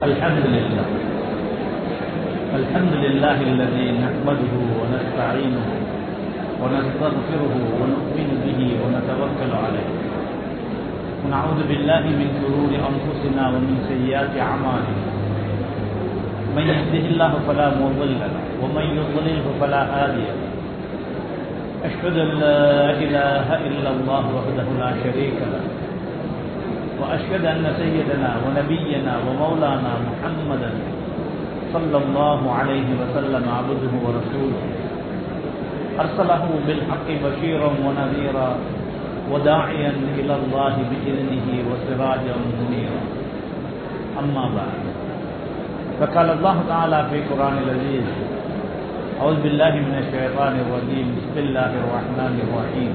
الحمد لله الحمد لله الذي نحمده ونستعينه ونستغفره ونؤمن به ونتوكل عليه ونعوذ بالله من شرور انفسنا ومن سيئات اعمالنا من يهده الله فلا مضل له ومن يضلله فلا هادي له اشهد ان لا اله الا الله وحده لا شريك له وأشهد أن سيدنا ونبينا ومولانا محمدا صلى الله عليه وسلم عبده ورسوله أرسله بالحق بشيرا ونذيرا وداعيا إلى الله بإذنه وسراجا منيرا أما بعد فقال الله تعالى في قرآن العزيز أعوذ بالله من الشيطان الرجيم بسم الله الرحمن الرحيم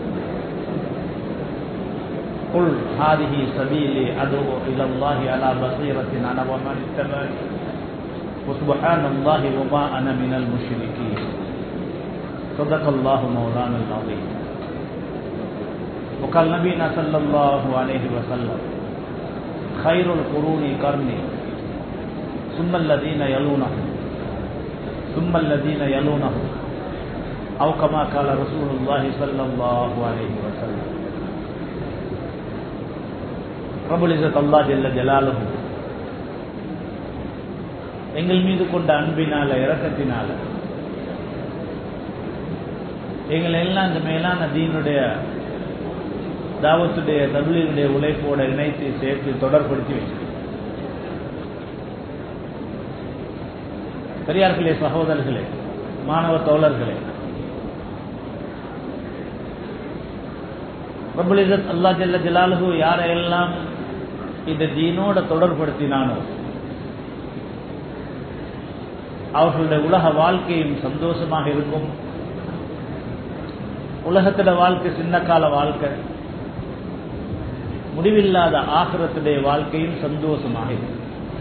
قل هذه سبيلي أدعو إلى الله على بصيرة أنا ومن اتبعني وسبحان الله وما أنا من المشركين صدق الله مولانا العظيم وقال نبينا صلى الله عليه وسلم خير القرون قرني ثم الذين يلونهم ثم الذين يلونهم أو كما قال رسول الله صلى الله عليه وسلم ரபுல் இசத் அல்லா ஜெல்ல ஜலாலுஹு எங்கள் மீது கொண்ட அன்பினால இரக்கத்தினால எங்கள் எல்லாம் இந்த மேலான தீனுடைய தாவத்துடைய தபிலினுடைய உழைப்போட இணைத்து சேர்த்து தொடர்படுத்தி வச்சு பெரியார்களே சகோதரர்களே மாணவ தோழர்களே ரபுல் இசத் அல்லா ஜல்ல ஜலாலுஹு யாரையெல்லாம் இந்த தீனோட தொடர்படுத்தினானோ அவர்களுடைய உலக வாழ்க்கையும் சந்தோஷமாக இருக்கும் உலகத்திட வாழ்க்கை சின்ன கால வாழ்க்கை முடிவில்லாத ஆசிரத்துடைய வாழ்க்கையும் சந்தோஷமாக இருக்கும்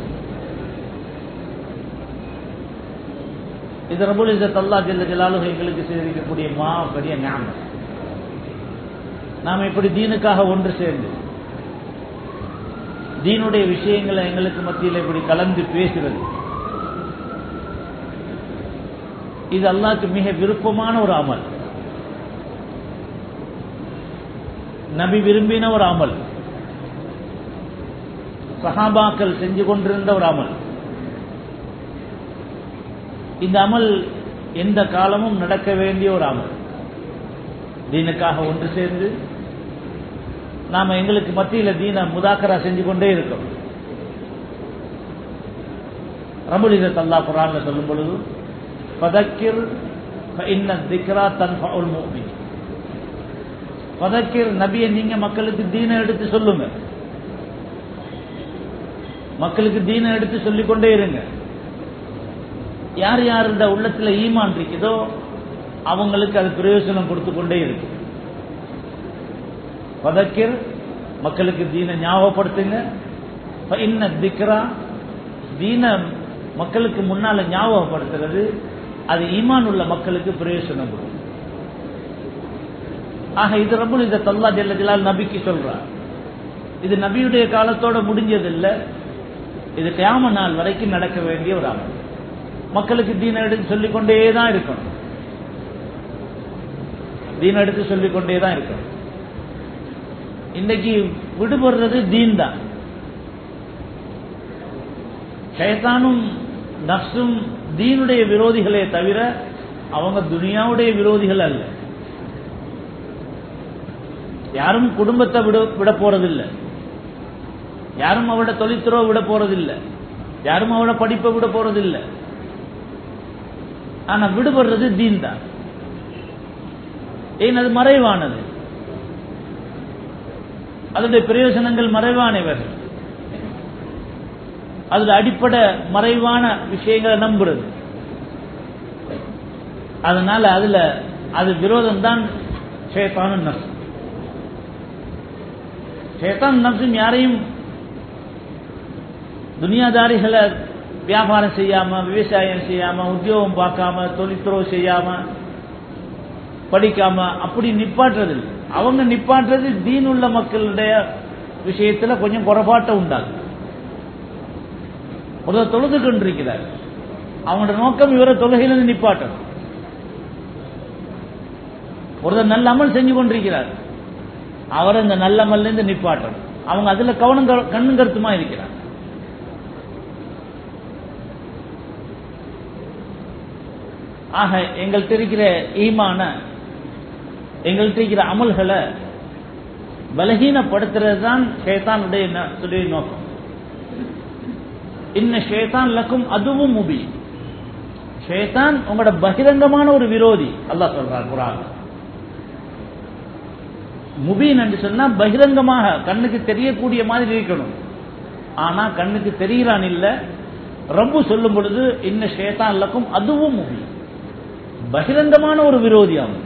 இது ரபுல் இசத் அல்லா ஜல்ல ஜலாலுஹு எங்களுக்கு செய்திருக்கக்கூடிய மா பெரிய ஞாபகம் நாம் இப்படி தீனுக்காக ஒன்று சேர்ந்து தீனுடைய விஷயங்களை எங்களுக்கு மத்தியில் இப்படி கலந்து பேசுறது இது அல்லாக்கு மிக விருப்பமான ஒரு அமல் நபி விரும்பின ஒரு அமல் சஹாபாக்கள் செஞ்சு கொண்டிருந்த ஒரு அமல் இந்த அமல் எந்த காலமும் நடக்க வேண்டிய ஒரு அமல் தீனுக்காக ஒன்று சேர்ந்து நாம எங்களுக்கு மத்தியில் தீன முதாக்கரா செஞ்சு கொண்டே இருக்கோம் ரபுலித தல்லா குரான்ல சொல்லும் பொழுது பதக்கிர் திக்ரா தன்ஃபவுல் மூமி பதக்கிர் நபியை நீங்க மக்களுக்கு தீன எடுத்து சொல்லுங்க மக்களுக்கு தீன எடுத்து சொல்லிக் கொண்டே இருங்க யார் யார் இந்த உள்ளத்துல ஈமான் இருக்குதோ அவங்களுக்கு அது பிரயோஜனம் கொடுத்து கொண்டே இருக்கு பதக்கிர் மக்களுக்கு தீன ஞாபகப்படுத்துங்க இன்ன திக்ரா தீன மக்களுக்கு முன்னால ஞாபகப்படுத்துறது அது ஈமான் உள்ள மக்களுக்கு பிரயோஜனம் கொடுக்கும் ஆக இது ரபுல் இதை தல்லா ஜெல்ல ஜலால் நபிக்கு சொல்றார் இது நபியுடைய காலத்தோட முடிஞ்சதில்லை இது கியாம நாள் வரைக்கும் நடக்க வேண்டிய ஒரு அமல் மக்களுக்கு தீன எடுத்து சொல்லிக்கொண்டே தான் இருக்கணும் தீன் எடுத்து சொல்லிக் கொண்டே தான் இருக்கணும் இன்னைக்கு விடுபடுறது தீன் தான் ஷைத்தானும் நப்சும் தீனுடைய விரோதிகளே தவிர அவங்க துனியாவுடைய விரோதிகள் அல்ல யாரும் குடும்பத்தை விட விட போறதில்லை யாரும் அவட தொழில்துறவை விட போறதில்லை யாரும் அவட படிப்பை விட போறதில்லை ஆனா விடுபடுறது தீன் தான் ஏன் அது மறைவானது அதனுடைய பிரயோஜனங்கள் மறைவானவர்கள் அதுல அடிப்படை மறைவான விஷயங்களை நம்புறது அதனால அதுல அது விரோதம் தான் சேத்தான நப்சு சேத்தான் நப்சும் யாரையும் துனியாதாரிகளை வியாபாரம் செய்யாம விவசாயம் செய்யாம உத்தியோகம் பார்க்காம தொழில்துறவு செய்யாம படிக்காம அப்படி நிப்பாட்டுறது இல்லை அவங்க நிப்பாட்டுறது தீனுள்ள மக்களுடைய விஷயத்துல கொஞ்சம் குறைபாட்டை உண்டாகும் ஒருத்தர் தொழுது கொண்டிருக்கிறார் அவங்களோட நோக்கம் இவரை தொழுகையிலிருந்து நிப்பாட்டணும் ஒருத்தர் நல்ல அமல் செஞ்சு கொண்டிருக்கிறார் அவரை இந்த நல்ல அமல்லேருந்து நிப்பாட்டணும் அவங்க அதுல கவனம் க- கண்ணும் கருத்துமா இருக்கிறார் ஆக எங்கள்கிட்ட இருக்கிற ஈமான எங்கள்கிட்ட இருக்கிற அமல்களை பலகீனப்படுத்துறது தான் ஷேத்தானுடைய ந- துடைய நோக்கம் இன்ன ஷேத்தான் லக்கும் அதுவும் முபி ஷேத்தான் உங்களோட பகிரங்கமான ஒரு விரோதி அல்லாஹ் சொல்றார் குரான் முபீன் என்று சொன்னா பகிரங்கமாக கண்ணுக்கு தெரியக்கூடிய மாதிரி இருக்கணும் ஆனா கண்ணுக்கு தெரியறான் இல்ல ரப்பு சொல்லும் பொழுது இன்ன ஷேத்தான் லக்கும் அதுவும் முபீன் பகிரங்கமான ஒரு விரோதி அவன்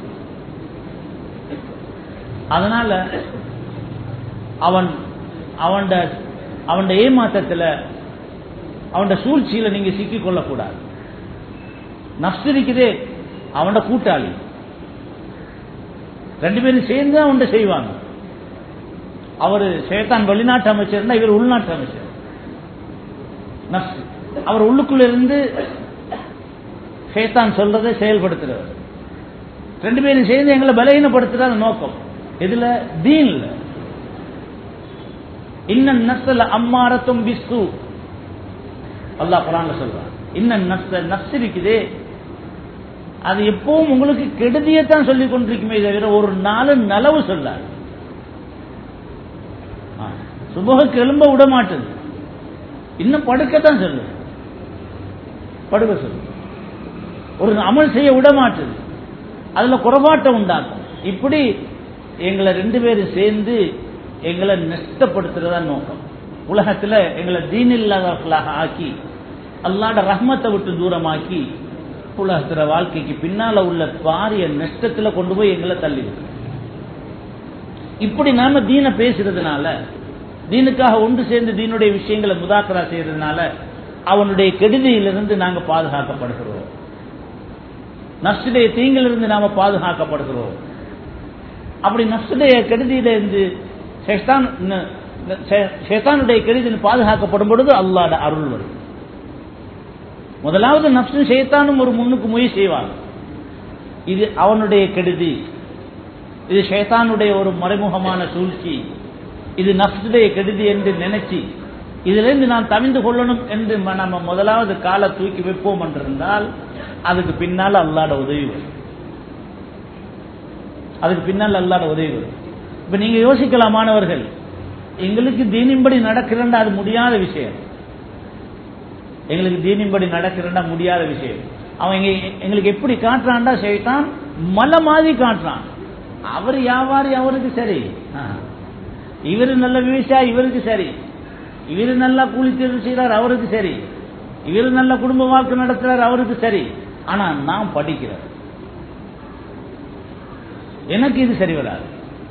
அதனால அவன் அவன் அவன் ஏமாற்றத்துல அவன் சூழ்ச்சியில நீங்க சிக்கிக் கொள்ளக்கூடாது நப்சு இருக்குதே அவனோட கூட்டாளி ரெண்டு பேரும் சேர்ந்து அவன் செய்வாங்க அவர் சேத்தான் வெளிநாட்டு அமைச்சர்னா இவர் உள்நாட்டு அமைச்சர் நப்சு அவர் உள்ளுக்குள்ள இருந்து சேத்தான் சொல்றதை செயல்படுத்துறவர் ரெண்டு பேரும் சேர்ந்து எங்களை பலகீனப்படுத்துற நோக்கம் இதுல தீன்ல இன்ன நஸ்ல அம்மாரத்தும் பிஸ்து அல்லாஹ் குரான்ல சொல்றான் இன்ன நஸ்ல நப்ஸ் இருக்குதே அது எப்பவும் உங்களுக்கு கெடுதியத்தான் சொல்லிக் கொண்டிருக்குமே தவிர ஒரு நாலு நலவு சொல்லாது ஆ, சுபகுக்கு எழும்ப விட மாட்டது இன்னும் படுக்கத்தான் சொல்லு படுக்க சொல்லு ஒரு அமல் செய்ய விட மாட்டுது அதுல குறைபாட்டம் உண்டாக்கும் இப்படி எங்களை ரெண்டு பேரும் சேர்ந்து எங்களை நஷ்டப்படுத்துறதா நோக்கம் உலகத்துல எங்களை தீன் இல்லாதவர்களாக ஆக்கி அல்லாட ரஹ்மத்தை விட்டு தூரமாக்கி உலகத்துல வாழ்க்கைக்கு பின்னால உள்ள பாரிய நஷ்டத்துல கொண்டு போய் எங்களை தள்ளி இப்படி நாம தீன பேசுறதுனால தீனுக்காக ஒன்று சேர்ந்து தீனுடைய விஷயங்களை முதாக்கரா செய்யறதுனால அவனுடைய கெடுதியிலிருந்து நாங்க பாதுகாக்கப்படுகிறோம் நஷ்டுடைய தீங்கிலிருந்து நாம பாதுகாக்கப்படுகிறோம் அப்படி நஷ்டுடைய கெடுதியிலிருந்து ஷைத்தான் ந- ந- ஷை- ஷைத்தானுடைய கெடுதியில் பாதுகாக்கப்படும் பொழுது அல்லாட அருள் வரும் முதலாவது நப்சு ஷைத்தானும் ஒரு முன்னுக்கு முயற்சி செய்வாங்க இது அவனுடைய கெடுதி இது ஷைத்தானுடைய ஒரு மறைமுகமான சூழ்ச்சி இது நப்சுடைய கெடுதி என்று நினைச்சு இதிலிருந்து நான் தவிந்து கொள்ளணும் என்று ம- நம்ம முதலாவது காலை தூக்கி வைப்போம் என்றிருந்தால் அதுக்கு பின்னால் அல்லாட உதவி வரும் அதுக்கு பின்னால் அல்லாட உதவி வரும் இப்ப நீங்க யோசிக்கலாம் மாணவர்கள் எங்களுக்கு தீனின்படி நடக்கிறண்டா அது முடியாத விஷயம் எங்களுக்கு தீனின்படி நடக்கிறண்டா முடியாத விஷயம் அவன் எங்க எங்களுக்கு எப்படி காட்டுறான்டா ஷைத்தான் மலை மாதிரி காட்டுறான் அவர் வியாபாரி அவருக்கு சரி இவர் நல்ல விவசாயி இவருக்கு சரி இவர் நல்லா கூலி தேர்வு செய்கிறார் அவருக்கு சரி இவர் நல்ல குடும்ப வாழ்க்கை நடத்துறார் அவருக்கு சரி ஆனா நான் படிக்கிறேன் எனக்கு இது சரி வராது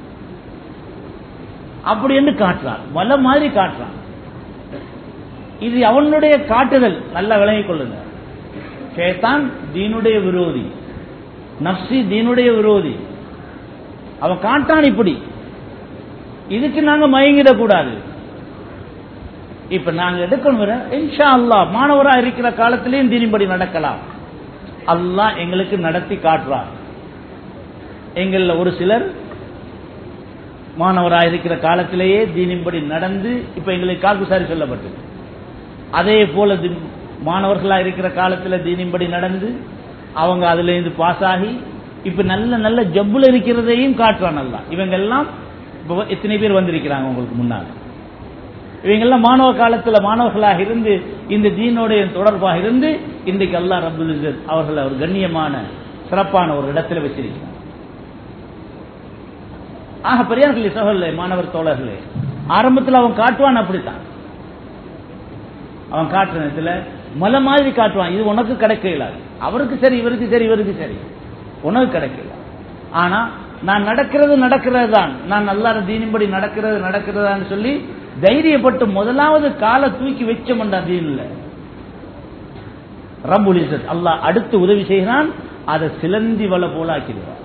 அப்படி என்று காட்டுறான் மலை மாதிரி காட்டுறான் இது அவனுடைய காட்டுதல் நல்லா விளங்கிக் கொள்ளுங்க ஷேத்தான் தீனுடைய விரோதி நப்சி தீனுடைய விரோதி அவன் காட்டான் இப்படி இதுக்கு நாங்க மயங்கிடக்கூடாது இப்ப நாங்க எடுக்கணும் வர இன்ஷா அல்லாஹ் மாணவரா இருக்கிற காலத்திலேயும் தீனின்படி நடக்கலாம் அல்லாஹ் எங்களுக்கு நடத்தி காட்டுறார் எங்கள ஒரு சிலர் மாணவராக இருக்கிற காலத்திலேயே தீனின்படி நடந்து இப்ப எங்களுக்கு காக்குசாரி சொல்லப்பட்டது அதே போல தி- மாணவர்களா இருக்கிற காலத்துல தீனின்படி நடந்து அவங்க அதுல இருந்து பாஸ் ஆகி இப்ப நல்ல நல்ல ஜப்புல இருக்கிறதையும் காட்டுறான் நல்லா இவங்க எல்லாம் இப்ப எத்தனை பேர் வந்திருக்கிறாங்க உங்களுக்கு முன்னால இவங்க எல்லாம் மாணவ காலத்துல மாணவர்களாக இருந்து இந்த தீனோடைய தொடர்பாக இருந்து இன்றைக்கு அல்லாஹ் ரபுல் இஸ்ஸத் அவர்களை ஒரு கண்ணியமான சிறப்பான ஒரு இடத்துல வச்சிருக்கிறார் ஆக பெரியார்களே சகோதரர்களே மாணவர் தோழர்களே ஆரம்பத்தில் அவன் காட்டுவான் அப்படித்தான் அவன் காட்டுற நேரத்துல மலை மாதிரி காட்டுவான் இது உனக்கு கிடைக்க இயலாது அவருக்கு சரி இவருக்கு சரி இவருக்கு சரி உனக்கு கிடைக்கல ஆனா நான் நடக்கிறது நடக்கிறது தான் நான் நல்லா தீனின்படி நடக்கிறது நடக்கிறதான்னு சொல்லி தைரியப்பட்டு முதலாவது காலை தூக்கி வச்சோம்டா தீன்ல ரப்புல் இஸ்ஸத் அல்லாஹ் அடுத்து உதவி செய்கிறான் அதை சிலந்தி வலை போல ஆக்கிடுவான்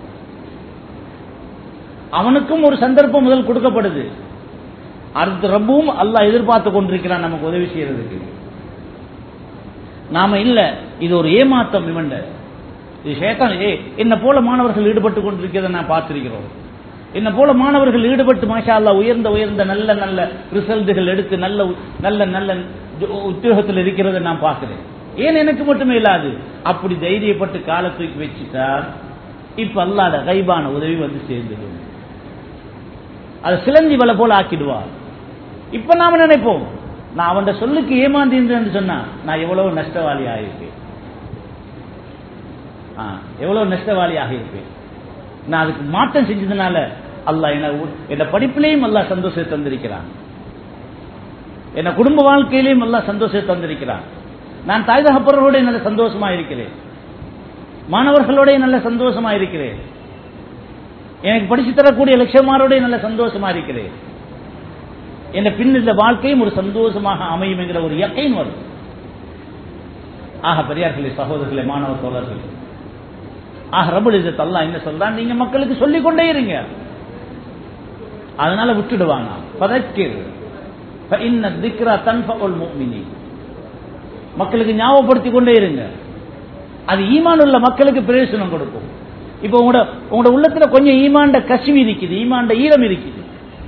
அவனுக்கும் ஒரு சந்தர்ப்பம் முதல் கொடுக்கப்படுது அடுத்து ரப்பும் அல்லாஹ் எதிர்பார்த்து கொண்டிருக்கிறான் நமக்கு உதவி செய்யறதுக்கு நாம இல்ல இது ஒரு ஏமாத்தம் இவண்ட இது ஷேத்தான் ஏ என்ன போல மாணவர்கள் ஈடுபட்டு கொண்டிருக்கிறத நான் பார்த்திருக்கிறோம் என்ன போல மாணவர்கள் ஈடுபட்டு மாஷா அல்லாஹ் உயர்ந்த உயர்ந்த நல்ல நல்ல ரிசல்ட்டுகள் எடுத்து நல்ல உ- நல்ல நல்ல ஜ- உத்தியோகத்தில் இருக்கிறத நான் பார்க்கிறேன் ஏன் எனக்கு மட்டுமே இல்லாது அப்படி தைரியப்பட்டு காலை தூக்கி வச்சுட்டா இப்ப அல்லாத கைபான உதவி வந்து சேர்ந்துடும் அதை சிலந்தி வலை போல ஆக்கிடுவார் இப்ப நாம நினைப்போம் நான் அவன் சொல்லுக்கு ஏமாந்தேன்னு சொன்னா நான் எவ்வளவு நஷ்டவாளி ஆயிருப்பேன் ஆ, எவ்வளவு நஷ்டவாளியாக இருப்பேன் நான் அதுக்கு மாற்றம் செஞ்சதுனால அல்லாஹ் என்ன என்ன படிப்பிலையும் அல்லாஹ் சந்தோஷத்தை தந்திருக்கிறான் என்ன குடும்ப வாழ்க்கையிலையும் அல்லாஹ் சந்தோஷத்தை தந்திருக்கிறான் நான் தாய் தகப்பரோட நல்ல சந்தோஷமா இருக்கிறேன் மாணவர்களோட நல்ல சந்தோஷமா இருக்கிறேன் எனக்கு படிச்சு தரக்கூடிய லட்சமாரோட நல்ல சந்தோஷமா இருக்கிறேன் என் பின் இந்த வாழ்க்கையும் ஒரு சந்தோஷமாக அமையும் என்கிற ஒரு இயற்கையும் வரும் ஆக பெரியார்களே சகோதரர்களே மாணவ தோழர்களே ஆக ரபுல் இzzat அல்லாஹ் என்ன சொல்றான் நீங்க மக்களுக்கு சொல்லிக் கொண்டே இருங்க அதனால விட்டுடுவாங்க பதக்கிர் فإن الذكرى تنفع المؤمنين மக்களுக்கு ஞாபகப்படுத்திக் கொண்டே இருங்க அது ஈமான் உள்ள மக்களுக்கு பிரயோஜனம் கொடுக்கும் இப்போ உங்களோட உங்களோட உள்ளத்துல கொஞ்சம் ஈமாண்ட கசிவு இருக்குது ஈமாண்ட ஈரம் இருக்குது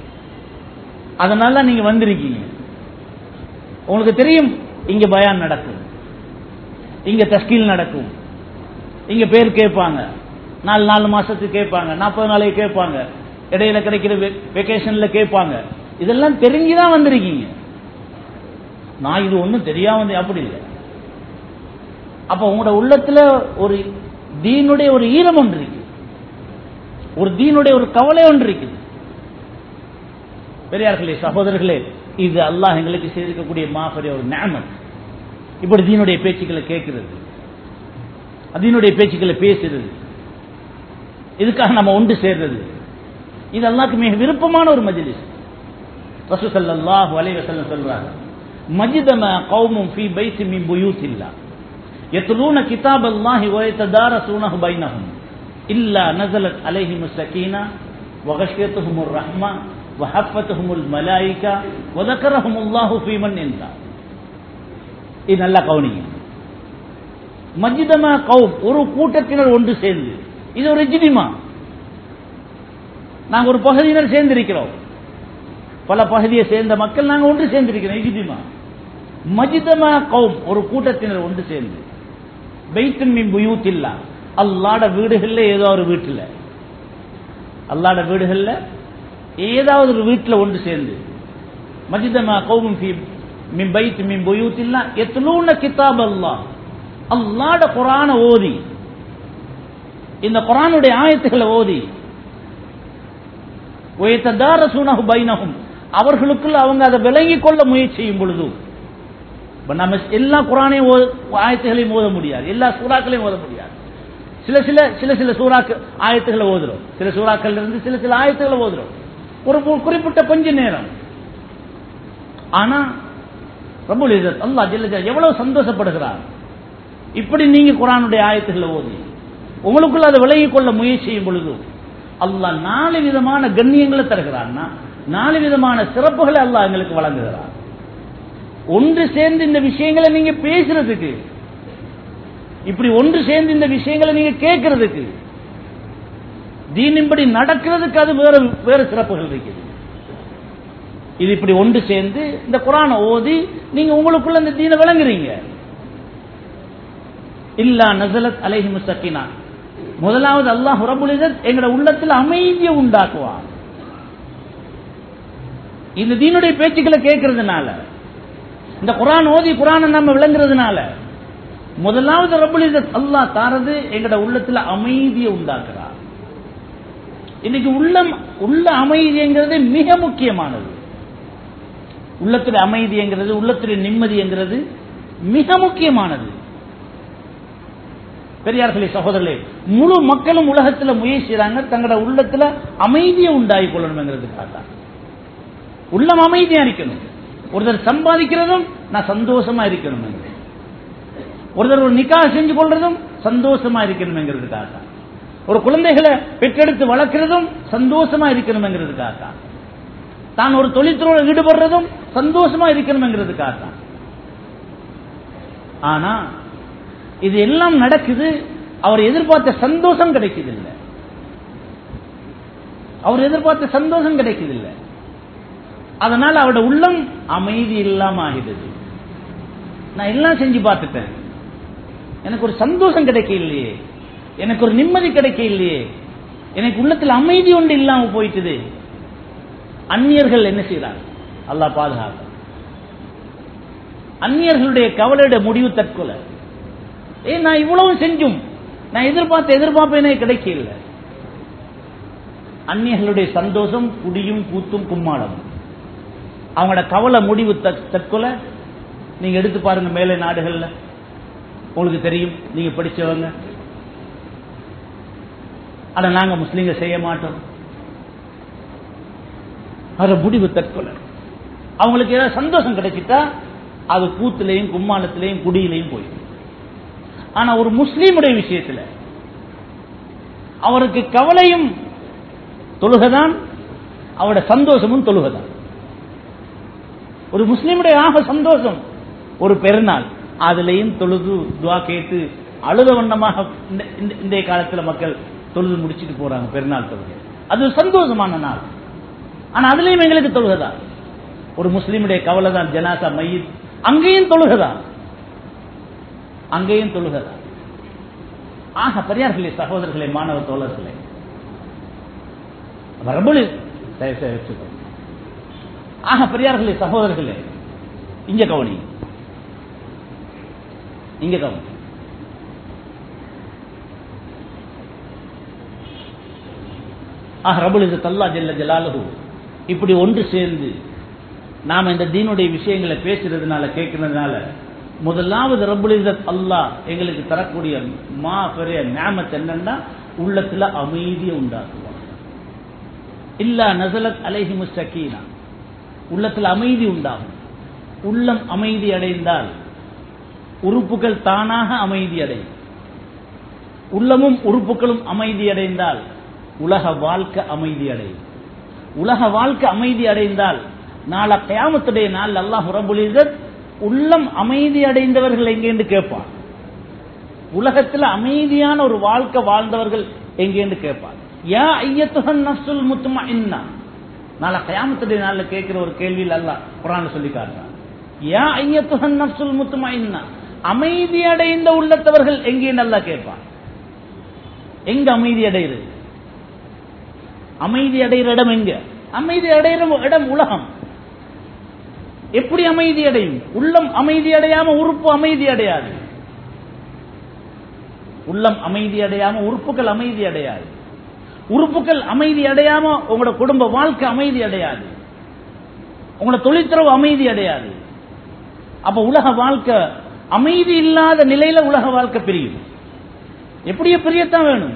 அதனால நீங்க வந்திருக்கீங்க உங்களுக்கு தெரியும் இங்க பயான் நடக்கும் இங்க தஸ்கீல் நடக்கும் இங்க பேர் கேட்பாங்க நாலு நாலு மாசத்துக்கு கேட்பாங்க நாற்பது நாளைக்கு கேட்பாங்க இடையில கிடைக்கிற வெக்கேஷன்ல கேட்பாங்க இதெல்லாம் தெரிஞ்சுதான் வந்திருக்கீங்க நான் இது ஒன்றும் தெரியாம வந்து அப்படி இல்லை அப்ப உங்களோட உள்ளத்துல ஒரு தீனுடைய ஒரு ஈரம் ஒன்று இருக்கு ஒரு தீனுடைய ஒரு கவலை ஒன்று இருக்குது பெரியார்களே சகோதரர்களே இது அல்லாஹ் எங்களுக்கு செய்திருக்கக்கூடிய மாபெரிய ஒரு நியமத் இப்படி தீனுடைய பேச்சுக்களை கேட்கிறது அதனுடைய பேச்சுக்களை பேசுறது இதுக்காக நம்ம ஒன்று சேர்றது இது அல்லாஹ்க்கு மிக விருப்பமான ஒரு மஜ்லிஸ் ரசூல் ஸல்லல்லாஹு அலைஹி வஸல்லம் சொல்றாங்க மஜ்தமா கௌமும் ஃபீ பைத்தி மின் புயூத்தில்லா يتلون كتاب الله ويتدارسونه بينهم إلا نزلت عليهم السكينة وغشيتهم الرحمة وحفتهم الملائكة وذكرهم الله في من عنده இது நல்லா கவனிங்க மஜிதமா கௌம் ஒரு கூட்டத்தினர் ஒன்று சேர்ந்து இது ஒரு இஜ்திமா நாங்க ஒரு பகுதியினர் சேர்ந்திருக்கிறோம் பல பகுதியை சேர்ந்த மக்கள் நாங்க ஒன்று சேர்ந்திருக்கிறோம் இஜ்திமா மஜிதமா கௌம் ஒரு கூட்டத்தினர் ஒன்று சேர்ந்து பைத்துன் மின் புயூத்தில்லா அல்லாட வீடுகள்ல ஏதோ ஒரு வீட்டுல அல்லாட வீடுகள்ல ஏதாவது ஒரு வீட்டுல ஒன்று சேர்ந்து மஜிதமா கௌமும் ஃபீ மின் பைத் மின் புயூத்தில்லா எத்லூன கிதாப் அல்லாஹ் அல்லாட குரான ஓதி இந்த குரானுடைய ஆயத்துக்களை ஓதி ஒயத்ததாரசூனஹு பைனஹும் அவர்களுக்குள்ள அவங்க அதை விளங்கிக் கொள்ள முயற்சி செய்யும் பொழுது இப்ப நம்ம எல்லா குரானையும் ஓத- ஆயத்துகளையும் ஓத முடியாது எல்லா சூறாக்களையும் ஓத முடியாது சில சில சில சில சூறாக்கு ஆயத்துகளை ஓதுறோம் சில சூறாக்கள் இருந்து சில சில ஆயத்துகளை ஓதுறோம் ஒரு கு- குறிப்பிட்ட கொஞ்ச நேரம் ஆனா ரபுல் இzzat அல்லாஹ் ஜல்ல ஜலாலுஹு எவ்வளவு சந்தோஷப்படுகிறார் இப்படி நீங்க குரானுடைய ஆயத்துகளை ஓதி உங்களுக்குள்ள அதை விலகிக் கொள்ள முயற்சி செய்யும் பொழுது அல்லாஹ் நாலு விதமான கண்ணியங்களை தருகிறான்னா நாலு விதமான சிறப்புகளை அல்லாஹ் எங்களுக்கு வழங்குகிறார் ஒன்று சேர்ந்து இந்த விஷயங்களை நீங்க பேசுறதுக்கு இப்படி ஒன்று சேர்ந்து இந்த விஷயங்களை நீங்க கேட்கறதுக்கு தீனின்படி நடக்கிறதுக்கு அது வேற வேற சிறப்புகள் இருக்குது இது இப்படி ஒன்று சேர்ந்து இந்த குரானை ஓதி நீங்க உங்களுக்குள்ள இந்த தீனை விளங்குறீங்க இல்லா நசலத் அலைஹி முசக்கினா முதலாவது அல்லாஹ் ரபுல் இzzat எங்கட உள்ளத்துல அமைதியை உண்டாக்குவான் இந்த தீனுடைய பேச்சுக்களை கேட்கறதுனால இந்த குரான் ஓதி குரானை நம்ம விளங்குறதுனால முதலாவது ரபுல் இzzat அல்லாஹ் தாரது எங்கட உள்ளத்துல அமைதியை உண்டாக்குறார் இன்னைக்கு உள்ளம் உள்ள அமைதிங்கிறது மிக முக்கியமானது உள்ளத்துல அமைதிங்கிறது உள்ளத்துல நிம்மதிங்கிறது மிக முக்கியமானது பெரியார்களே சகோதரர்களே முழு மக்களும் உலகத்துல முயற்சி செய்றாங்க தங்களோட உள்ளத்துல அமைதியை உண்டாகி கொள்ளணுங்கிறதுக்காக தான். உள்ளம் அமைதியா இருக்கணும் ஒருத்தர் சம்பாதிக்கிறதும் நான் சந்தோஷமா இருக்கணும் ஒருத்தர் ஒரு நிக்கா செஞ்சு கொள்றதும் சந்தோஷமா இருக்கணுங்கிறதுக்காக தான். ஒரு குழந்தைகளை பெற்றெடுத்து வளர்க்கிறதும் சந்தோஷமா இருக்கணுங்கிறதுக்காக தான். தான் ஒரு தொழில்துறையில் ஈடுபடுறதும் சந்தோஷமா இருக்கணுங்கிறதுக்காக தான். ஆனா இது எல்லாம் நடக்குது அவர் எதிர்பார்த்த சந்தோஷம் கிடைக்குதில்லை அவர் எதிர்பார்த்த சந்தோஷம் கிடைக்குதில்லை அதனால அவரோட உள்ளம் அமைதி இல்லாம ஆகிடுது நான் எல்லாம் செஞ்சு பார்த்துட்டேன் எனக்கு ஒரு சந்தோஷம் கிடைக்க இல்லையே எனக்கு ஒரு நிம்மதி கிடைக்க இல்லையே எனக்கு உள்ளத்தில் அமைதி ஒன்று இல்லாம போயிட்டுது அந்நியர்கள் என்ன செய்யறாங்க அல்லாஹ் பாதுகாக்க அந்நியர்களுடைய கவலையோட முடிவு தற்கொலை ஏ நான் இவ்வளவு செஞ்சும் நான் எதிர்பார்த்த எதிர்பார்ப்பேனே கிடைக்கல அந்நியர்களுடைய சந்தோஷம் குடியும் கூத்தும் கும்மாளம் அவங்களோட கவலை முடிவு தற்- தற்கொலை நீங்க எடுத்து பாருங்க மேலை நாடுகள்ல உங்களுக்கு தெரியும் நீங்க படிச்சவங்க ஆனா நாங்க முஸ்லீம்க செய்ய மாட்டோம் அது முடிவு தற்கொலை அவங்களுக்கு ஏதாவது சந்தோஷம் கிடைச்சிட்டா அது கூத்துலையும் கும்மாளத்திலையும் குடியிலையும் போயிடும் ஆனா ஒரு முஸ்லீமுடைய விஷயத்துல அவருக்கு கவலையும் தொழுகதான் அவருடைய சந்தோஷமும் தொழுகதான் ஒரு முஸ்லீமுடைய ஆக சந்தோஷம் ஒரு பெருநாள் அதுலயும் தொழுது துவா கேட்டு அழுத வண்ணமாக இந்த- இந்த- இன்றைய காலத்துல மக்கள் தொழுது முடிச்சிட்டு போறாங்க பெருநாள் தொழுகை அது ஒரு சந்தோஷமான நாள் ஆனா அதுலயும் எங்களுக்கு தொழுகதான் ஒரு முஸ்லீமுடைய கவலை தான் ஜனாசா மையத் அங்கேயும் தொழுகதான் அங்கேயும் தொழுகதான் ஆக பெரியார்களே சகோதரர்களே மாணவ தோழர்களே ரபுலி தயவு செய்து வச்சுக்கோ ஆக பெரியார்களே சகோதரர்களே இங்க கவனி இங்க கவனி ஆக ரபுல் இது தல்லா ஜல்ல ஜலாலுஹு இப்படி ஒன்று சேர்ந்து நாம இந்த தீனுடைய விஷயங்களை பேசுறதுனால கேட்கறதுனால முதலாவது ரபுல் இஸ்ஸத் அல்லாஹ் எங்களுக்கு தரக்கூடிய மா பெரிய ஞாமத் என்னன்னா உள்ளத்துல அமைதியை உண்டாக்குவான் இல்லா நசலத் அலைஹி முஸ்தகீனா உள்ளத்தில் அமைதி உண்டாகும் உள்ளம் அமைதி அடைந்தால் உறுப்புகள் தானாக அமைதி அடையும் உள்ளமும் உறுப்புகளும் அமைதி அடைந்தால் உலக வாழ்க்கை அமைதி அடையும் உலக வாழ்க்கை அமைதி அடைந்தால் நாள கயாமத்துடைய நாள் அல்லாஹ் ரபுல் இஸ்ஸத் உள்ளம் அமைதி அடைந்தவர்கள் எங்கேன்னு கேட்பான் உலகத்தில் அமைதியான ஒரு வாழ்க்கை வாழ்ந்தவர்கள் எங்கேன்னு கேட்பான் யா ஐயத்துஹன் நஃப்சுல் முத்மஇன்னா நாளை கயாமத்துடைய நாள்ல கேட்கிற ஒரு கேள்வியில் அல்லாஹ் குரான் சொல்லி காட்டுறான் யா ஐயத்துஹன் நஃப்சுல் முத்மஇன்னா அமைதி அடைந்த உள்ளத்தவர்கள் எங்கேன்னு அல்லாஹ் கேட்பான் எங்க அமைதி அடையுது அமைதி அடைகிற இடம் எங்க அமைதி அடைகிற இடம் உலகம் எப்படி அமைதி அடையும் உள்ளம் அமைதி அடையாம உறுப்பு அமைதி அடையாது உள்ளம் அமைதி அடையாம உறுப்புகள் அமைதி அடையாது உறுப்புகள் அமைதி அடையாம உங்களோட குடும்ப வாழ்க்கை அமைதி அடையாது உங்களோட தொழில்துறவு அமைதி அடையாது அப்ப உலக வாழ்க்கை அமைதி இல்லாத நிலையில உலக வாழ்க்கை பிரியும் எப்படியே பிரியத்தான் வேணும்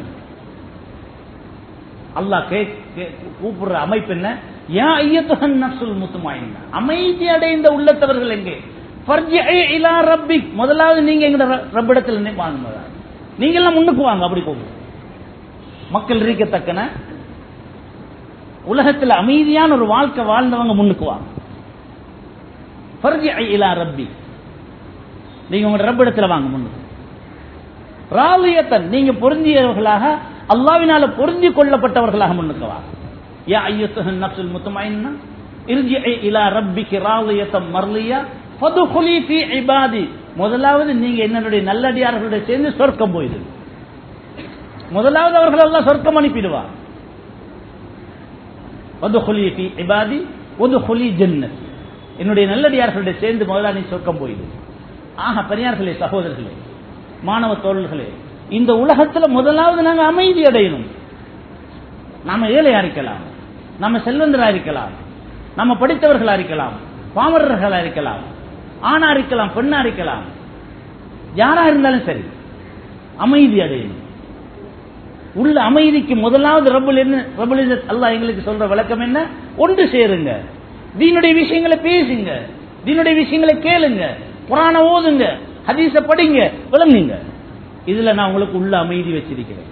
அல்லாஹ் கே கே- கூப்பிடுற அமைப்பு என்ன யா ஐயத்துஹன் நஃப்சுல் முத்துமாயின்னா அமைதி அடைந்த உள்ளத்தவர்கள் எங்கே ஃபர்ஜிஇ இலா ரப்பிக் முதலாவது நீங்க எங்க ரப்பிடத்தில் வாங்க நீங்க எல்லாம் முன்னுக்கு வாங்க அப்படி போகும் மக்கள் இருக்கத்தக்கன உலகத்தில் அமைதியான ஒரு வாழ்க்கை வாழ்ந்தவங்க முன்னுக்கு வாங்க ஃபர்ஜிஇ இலா ரப்பி நீங்க உங்க ரப்பிடத்தில் வாங்க முன்னுக்கு ராலியத்தன் நீங்க பொருந்தியவர்களாக அல்லாவினால பொருந்தி கொள்ளப்பட்டவர்களாக முன்னுக்கு வாங்க யா ஐயத்துஹன் நஃப்சுல் முத்மஇன்னா இர்ஜிஇ இலா ரப்பிகி ராலியத்தம் மர்லியா ஃபதுகுலி ஃபீ இபாதி முதலாவது நீங்க என்னுடைய நல்லடியார்களுடைய சேர்ந்து சொர்க்கம் போயிடு முதலாவது அவர்கள் எல்லாம் சொர்க்கம் அனுப்பிடுவார் வதுகுலி ஃபீ இபாதி வதுகுலி ஜன்னத் என்னுடைய நல்லடியார்களுடைய சேர்ந்து முதலாவது நீ சொர்க்கம் போயிடு ஆக பெரியார்களே சகோதரர்களே மாணவ தோழர்களே இந்த உலகத்துல முதலாவது நாங்க அமைதி அடையணும் நாம ஏழையா இருக்கலாம் நம்ம செல்வந்தரா இருக்கலாம் நம்ம படித்தவர்களா இருக்கலாம் பாமரர்களா இருக்கலாம் ஆணா இருக்கலாம் பெண்ணா இருக்கலாம் யாரா இருந்தாலும் சரி அமைதி அடையணும் உள்ள அமைதிக்கு முதலாவது ரபுல் என்ன ரபுல் இஸ்ஸத் அல்லாஹ் எங்களுக்கு சொல்ற விளக்கம் என்ன ஒன்று சேருங்க தீனுடைய விஷயங்களை பேசுங்க தீனுடைய விஷயங்களை கேளுங்க புராண ஓதுங்க ஹதீஸ படிங்க விளங்குங்க இதுல நான் உங்களுக்கு உள்ள அமைதி வச்சிருக்கிறேன்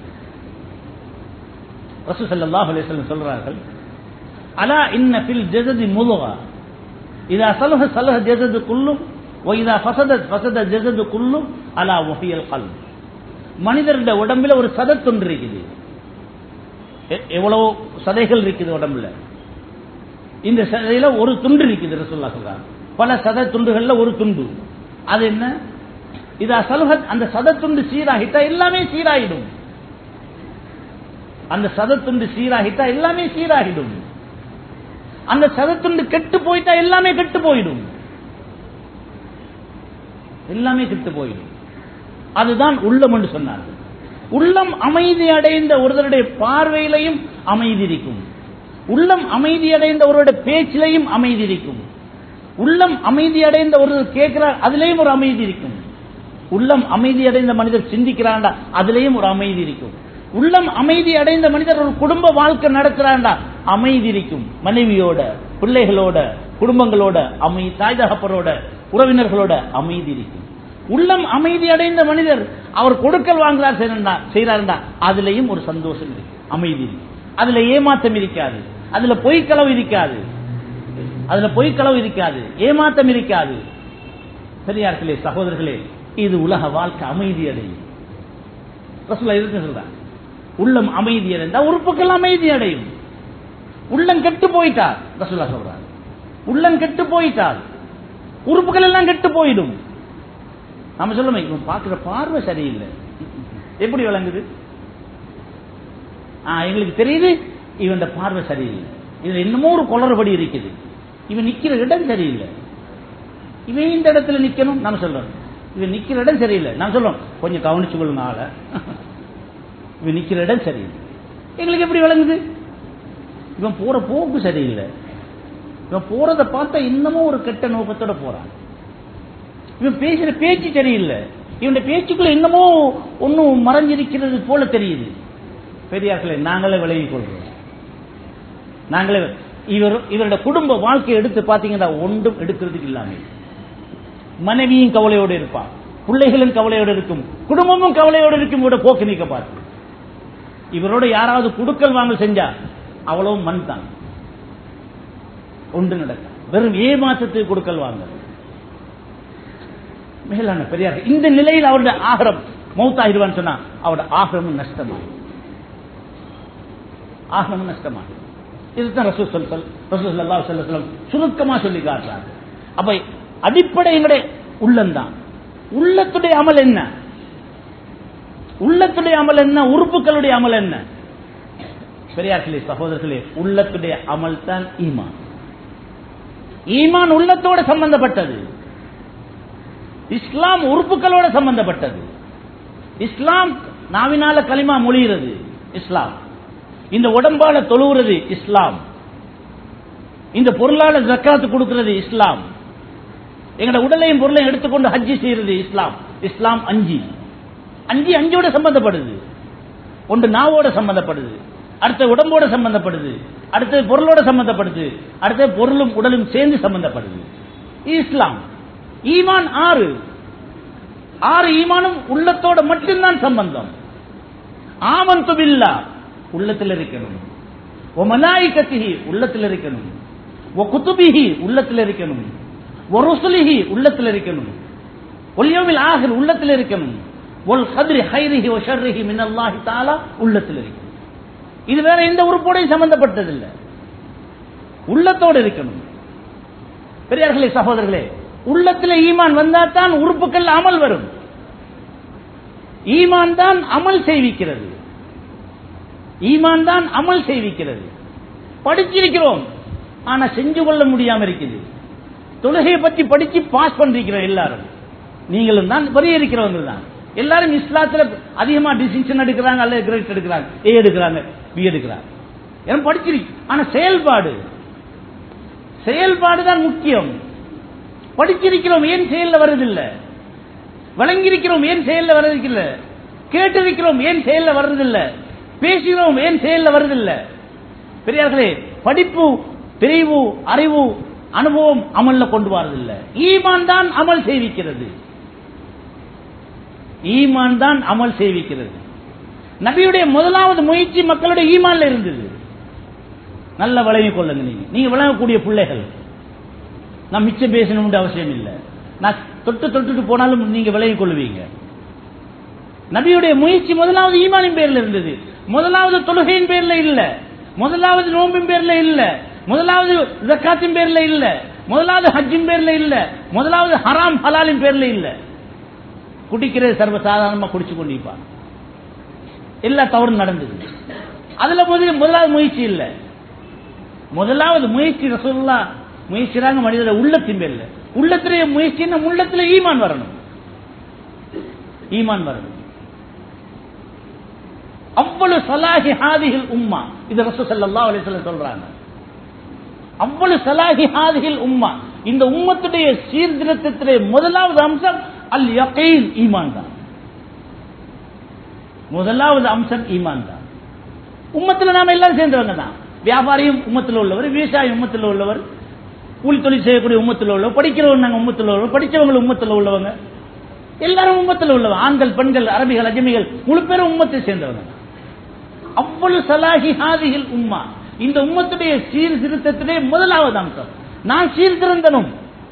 ரசூ ஸல்லல்லாஹு அலைஹி வஸல்லம் சொல்றார்கள் அலா இன்ன ஃபில் ஜஸதி முதுகா இதா சலஹ சலஹ ஜஸது குல்லும் ஒய்தா ஃபசதத் ஃபசத ஜெசது குல்லு அலா ஒஹியல் கல் மனிதருடைய உடம்புல ஒரு சதத்துண்டு இருக்குது எ- எவ்வளவு சதைகள் இருக்குது உடம்புல இந்த சதையில ஒரு துண்டு இருக்குது ரசூல்லா சொல்றாங்க பல சத துண்டுகள்ல ஒரு துண்டு அது என்ன இது அசல்ஹத் அந்த சதத்துண்டு சீராகிட்டா எல்லாமே சீராகிடும் அந்த சதத்துண்டு சீராகிட்டா எல்லாமே சீராகிடும் அந்த சதத்துண்டு கெட்டு போயிட்டா எல்லாமே கெட்டு போயிடும் எல்லாமே கெட்டு போயிடும் அதுதான் உள்ளம் என்று சொன்னார்கள் உள்ளம் அமைதி அடைந்த ஒருவருடைய பார்வையிலையும் அமைதி இருக்கும் உள்ளம் அமைதி அடைந்த ஒருவருடைய பேச்சிலையும் அமைதி இருக்கும் உள்ளம் அமைதி அடைந்த ஒருவர் கேட்கிறார் அதிலேயும் ஒரு அமைதி இருக்கும் உள்ளம் அமைதி அடைந்த மனிதர் சிந்திக்கிறாண்டா அதிலேயும் ஒரு அமைதி இருக்கும் உள்ளம் அமைதி அடைந்த மனிதர் ஒரு குடும்ப வாழ்க்கை நடத்துறாண்டா அமைதி இருக்கும் மனைவியோட பிள்ளைகளோட குடும்பங்களோட அமை தாய் தகப்பரோட உறவினர்களோட அமைதி இருக்கும் உள்ளம் அமைதி அடைந்த மனிதர் அவர் கொடுக்கல் வாங்குறார் செய்யறா செய்யறாருண்டா அதுலயும் ஒரு சந்தோஷம் இருக்கு அமைதி இருக்கு அதுல ஏமாற்றம் இருக்காது அதுல பொய்க்களவு இருக்காது அதுல பொய்க்களவு இருக்காது ஏமாற்றம் இருக்காது பெரியார்களே சகோதரர்களே இது உலக வாழ்க்கை அமைதி அடையும் ரசூலா இருக்கு சொல்றாங்க உள்ளம் அமைதி அடைந்தா உறுப்புகள் அமைதி அடையும் உள்ளம் கெட்டு போயிட்டார் ரசூலா சொல்றாங்க உள்ளம் கெட்டு போயிட்டார் உறுப்புகள் எல்லாம் கெட்டு போயிடும் நம்ம சொல்லுமே இவன் பார்க்கிற பார்வை சரியில்லை எப்படி விளங்குது ஆ, எங்களுக்கு தெரியுது இவன் பார்வை சரியில்லை இதுல என்னமோ ஒரு குளறுபடி இருக்குது இவன் நிக்கிற இடம் சரியில்லை இவன் இந்த இடத்துல நிக்கணும் நம்ம சொல்றோம் இவன் நிக்கிற இடம் சரியில்லை நான் சொல்றோம் கொஞ்சம் கவனிச்சு கொள்ளுங்க ஆளை இவன் நிக்கிற இடம் சரியில்லை எங்களுக்கு எப்படி விளங்குது இவன் போற போக்கு சரியில்லை இவன் போறதை பார்த்தா இன்னமும் ஒரு கெட்ட நோக்கத்தோட போறான் இவன் பேசுற பேச்சு சரியில்லை இவனுடைய பேச்சுக்குள்ள என்னமோ ஒன்னும் மறைஞ்சிருக்கிறது போல தெரியுது பெரியார்களே நாங்களே விலகிக் கொள்றோம் நாங்களே இவர் இவருடைய குடும்ப வாழ்க்கையை எடுத்து பாத்தீங்கன்னா ஒன்றும் எடுக்கிறதுக்கு இல்லாம மனைவியும் கவலையோடு இருப்பான் பிள்ளைகளும் கவலையோடு இருக்கும் குடும்பமும் கவலையோடு இருக்கும் இவரோட போக்கு நீக்க பார்த்து இவரோட யாராவது குடுக்கல் வாங்கல் செஞ்சா அவ்வளவு மண் தான் ஒன்று நடக்கும் வெறும் ஏமாற்றத்துக்கு கொடுக்கல் வாங்க மேலான பெரியார் இந்த நிலையில் அவருடைய ஆகரம் மௌத்தாகிடுவான்னு சொன்னா அவருடைய ஆகரமும் நஷ்டமாகும் ஆகமும் நஷ்டமாகும் இதுதான் ரசூல் சொல் சொல் ரசூல் சல்லா சொல்லம் சுருக்கமா சொல்லி காட்டுறாங்க அப்ப அடிப்படை எங்களுடைய உள்ளம்தான் உள்ளத்துடைய அமல் என்ன உள்ளத்துடைய அமல் என்ன உறுப்புகளுடைய அமல் என்ன பெரியார்களே சகோதரர்களே உள்ளத்துடைய அமல் தான் ஈமான் ஈமான் உள்ளத்தோட சம்பந்தப்பட்டது இஸ்லாம் உறுப்புகளோட சம்பந்தப்பட்டது இஸ்லாம் நாவினால களிமா மொழிகிறது இஸ்லாம் இந்த உடம்பால தொழுகிறது இஸ்லாம் இந்த பொருளால ஜக்காத்து கொடுக்கிறது இஸ்லாம் எங்கட உடலையும் பொருளையும் எடுத்துக்கொண்டு ஹஜ்ஜி செய்யறது இஸ்லாம் இஸ்லாம் அஞ்சு அஞ்சு அஞ்சோட சம்பந்தப்படுது ஒன்று நாவோட சம்பந்தப்படுது அடுத்த உடம்போட சம்பந்தப்படுது அடுத்தது பொருளோட சம்பந்தப்படுது அடுத்தது பொருளும் உடலும் சேர்ந்து சம்பந்தப்படுது இஸ்லாம் ஈமான் ஆறு ஆறு ஈமானும் உள்ளத்தோட மட்டும்தான் சம்பந்தம் ஆமந்து பில்லா உள்ளத்தில் இருக்கணும் ஓ மலாய்கத்திஹி உள்ளத்தில் இருக்கணும் ஓ குத்துபிஹி உள்ளத்தில் இருக்கணும் ஓ ருசுலிஹி உள்ளத்தில் இருக்கணும் ஒல்யோவில் ஆகிர் உள்ளத்தில் இருக்கணும் ஒல் கதிரி ஹைரிஹி ஓ ஷர்ரிஹி மினல்லாஹி தாலா உள்ளத்தில் இருக்கணும் இது வேற எந்த உறுப்போடையும் சம்பந்தப்பட்டதில்லை உள்ளத்தோடு இருக்கணும் பெரியார்களே சகோதரர்களே உள்ளத்தில் ஈமான் வந்தா தான் உறுப்புகள் அமல் வரும் ஈமான் தான் அமல் செய்விக்கிறது ஈமான் தான் அமல் செய்விக்கிறது படிச்சிருக்கிறோம் ஆனா செஞ்சு கொள்ள முடியாம இருக்குது தொழுகையை பற்றி படிச்சு பாஸ் பண்ணிருக்கிறோம் எல்லாரும் நீங்களும் தான் வரையறுக்கிறவங்க தான் எல்லாரும் இஸ்லாத்துல அதிகமா டிசிஷன் எடுக்கிறாங்க அல்ல கிரேட் எடுக்கிறாங்க ஏ எடுக்கிறாங்க பி எடுக்கிறாங்க ஏன்னா படிச்சிருக்கு ஆனா செயல்பாடு செயல்பாடு தான் முக்கியம் படிச்சிருக்கிறோம் ஏன் செயல்ல வர்றதில்லை வழங்கியிருக்கிறோம் ஏன் செயல்ல வர்றதில்லை கேட்டிருக்கிறோம் ஏன் செயல்ல வர்றதில்லை பேசுகிறோம் ஏன் செயல்ல வருதில்லை பெரியார்களே படிப்பு பிரிவு அறிவு அனுபவம் அமல்ல கொண்டு வரதில்லை ஈமான் தான் அமல் செய்விக்கிறது ஈமான் தான் அமல் செய்விக்கிறது நபியுடைய முதலாவது முயற்சி மக்களுடைய ஈமான்ல இருந்தது நல்ல விளங்கிக் கொள்ளுங்க நீங்க நீங்க விளங்கக்கூடிய பிள்ளைகள் நான் மிச்சம் பேசணும்னு அவசியம் இல்லை நான் தொட்டு தொட்டுட்டு போனாலும் நீங்க விலகிக் கொள்வீங்க நபியுடைய முயற்சி முதலாவது ஈமானின் பேர்ல இருந்தது முதலாவது தொழுகையின் பேர்ல இல்ல முதலாவது நோம்பின் பேர்ல இல்ல முதலாவது ஜக்காத்தின் பேர்ல இல்ல முதலாவது ஹஜ்ஜின் பேர்ல இல்ல முதலாவது ஹராம் ஹலாலின் பேர்ல இல்ல குடிக்கிறது சர்வசாதாரணமா குடிச்சு கொண்டிருப்பான் எல்லா தவறும் நடந்தது அதுல முதல்ல முதலாவது முயற்சி இல்ல முதலாவது முயற்சி ரசூல்லா முயற்சிறாங்க மனிதர் உள்ளத்தின் பேர்ல உள்ளத்திலே முயற்சின்னா உள்ளத்துல ஈமான் வரணும் ஈமான் வரணும் அவ்வளவு சலாஹி ஹாதிகள் உம்மா இது ரசூ ஸல்லல்லாஹு அலைஹி வஸல்லம் சொல்றாங்க அவ்வளவு சலாஹி ஹாதிகள் உம்மா இந்த உம்மத்துடைய சீர்திருத்தத்திலே முதலாவது அம்சம் அல் யகீன் ஈமான் தான் முதலாவது அம்சம் ஈமான் தான் உம்மத்துல நாம எல்லாரும் சேர்ந்தவங்க தான் வியாபாரியும் உம்மத்தில் உள்ளவர் விவசாயி உம்மத்தில் உள்ளவர் கூலி தொழில் செய்யக்கூடிய உம்மத்தில் உள்ளவர் படிக்கிறவங்க நாங்க உம்மத்தில் உள்ளவர் படிச்சவங்க உம்மத்தில் உள்ளவங்க எல்லாரும் உம்மத்தில் உள்ளவங்க ஆண்கள் பெண்கள் அரபிகள் அஜமிகள் முழு பேரும் உம்மத்தை சேர்ந்தவங்க தான். அவ்வளவு சலாஹி ஹாதிகள் உம்மா இந்த உம்மத்துடைய சீர்திருத்தத்திலே முதலாவது அம்சம் நான் சீர்திருந்தனும்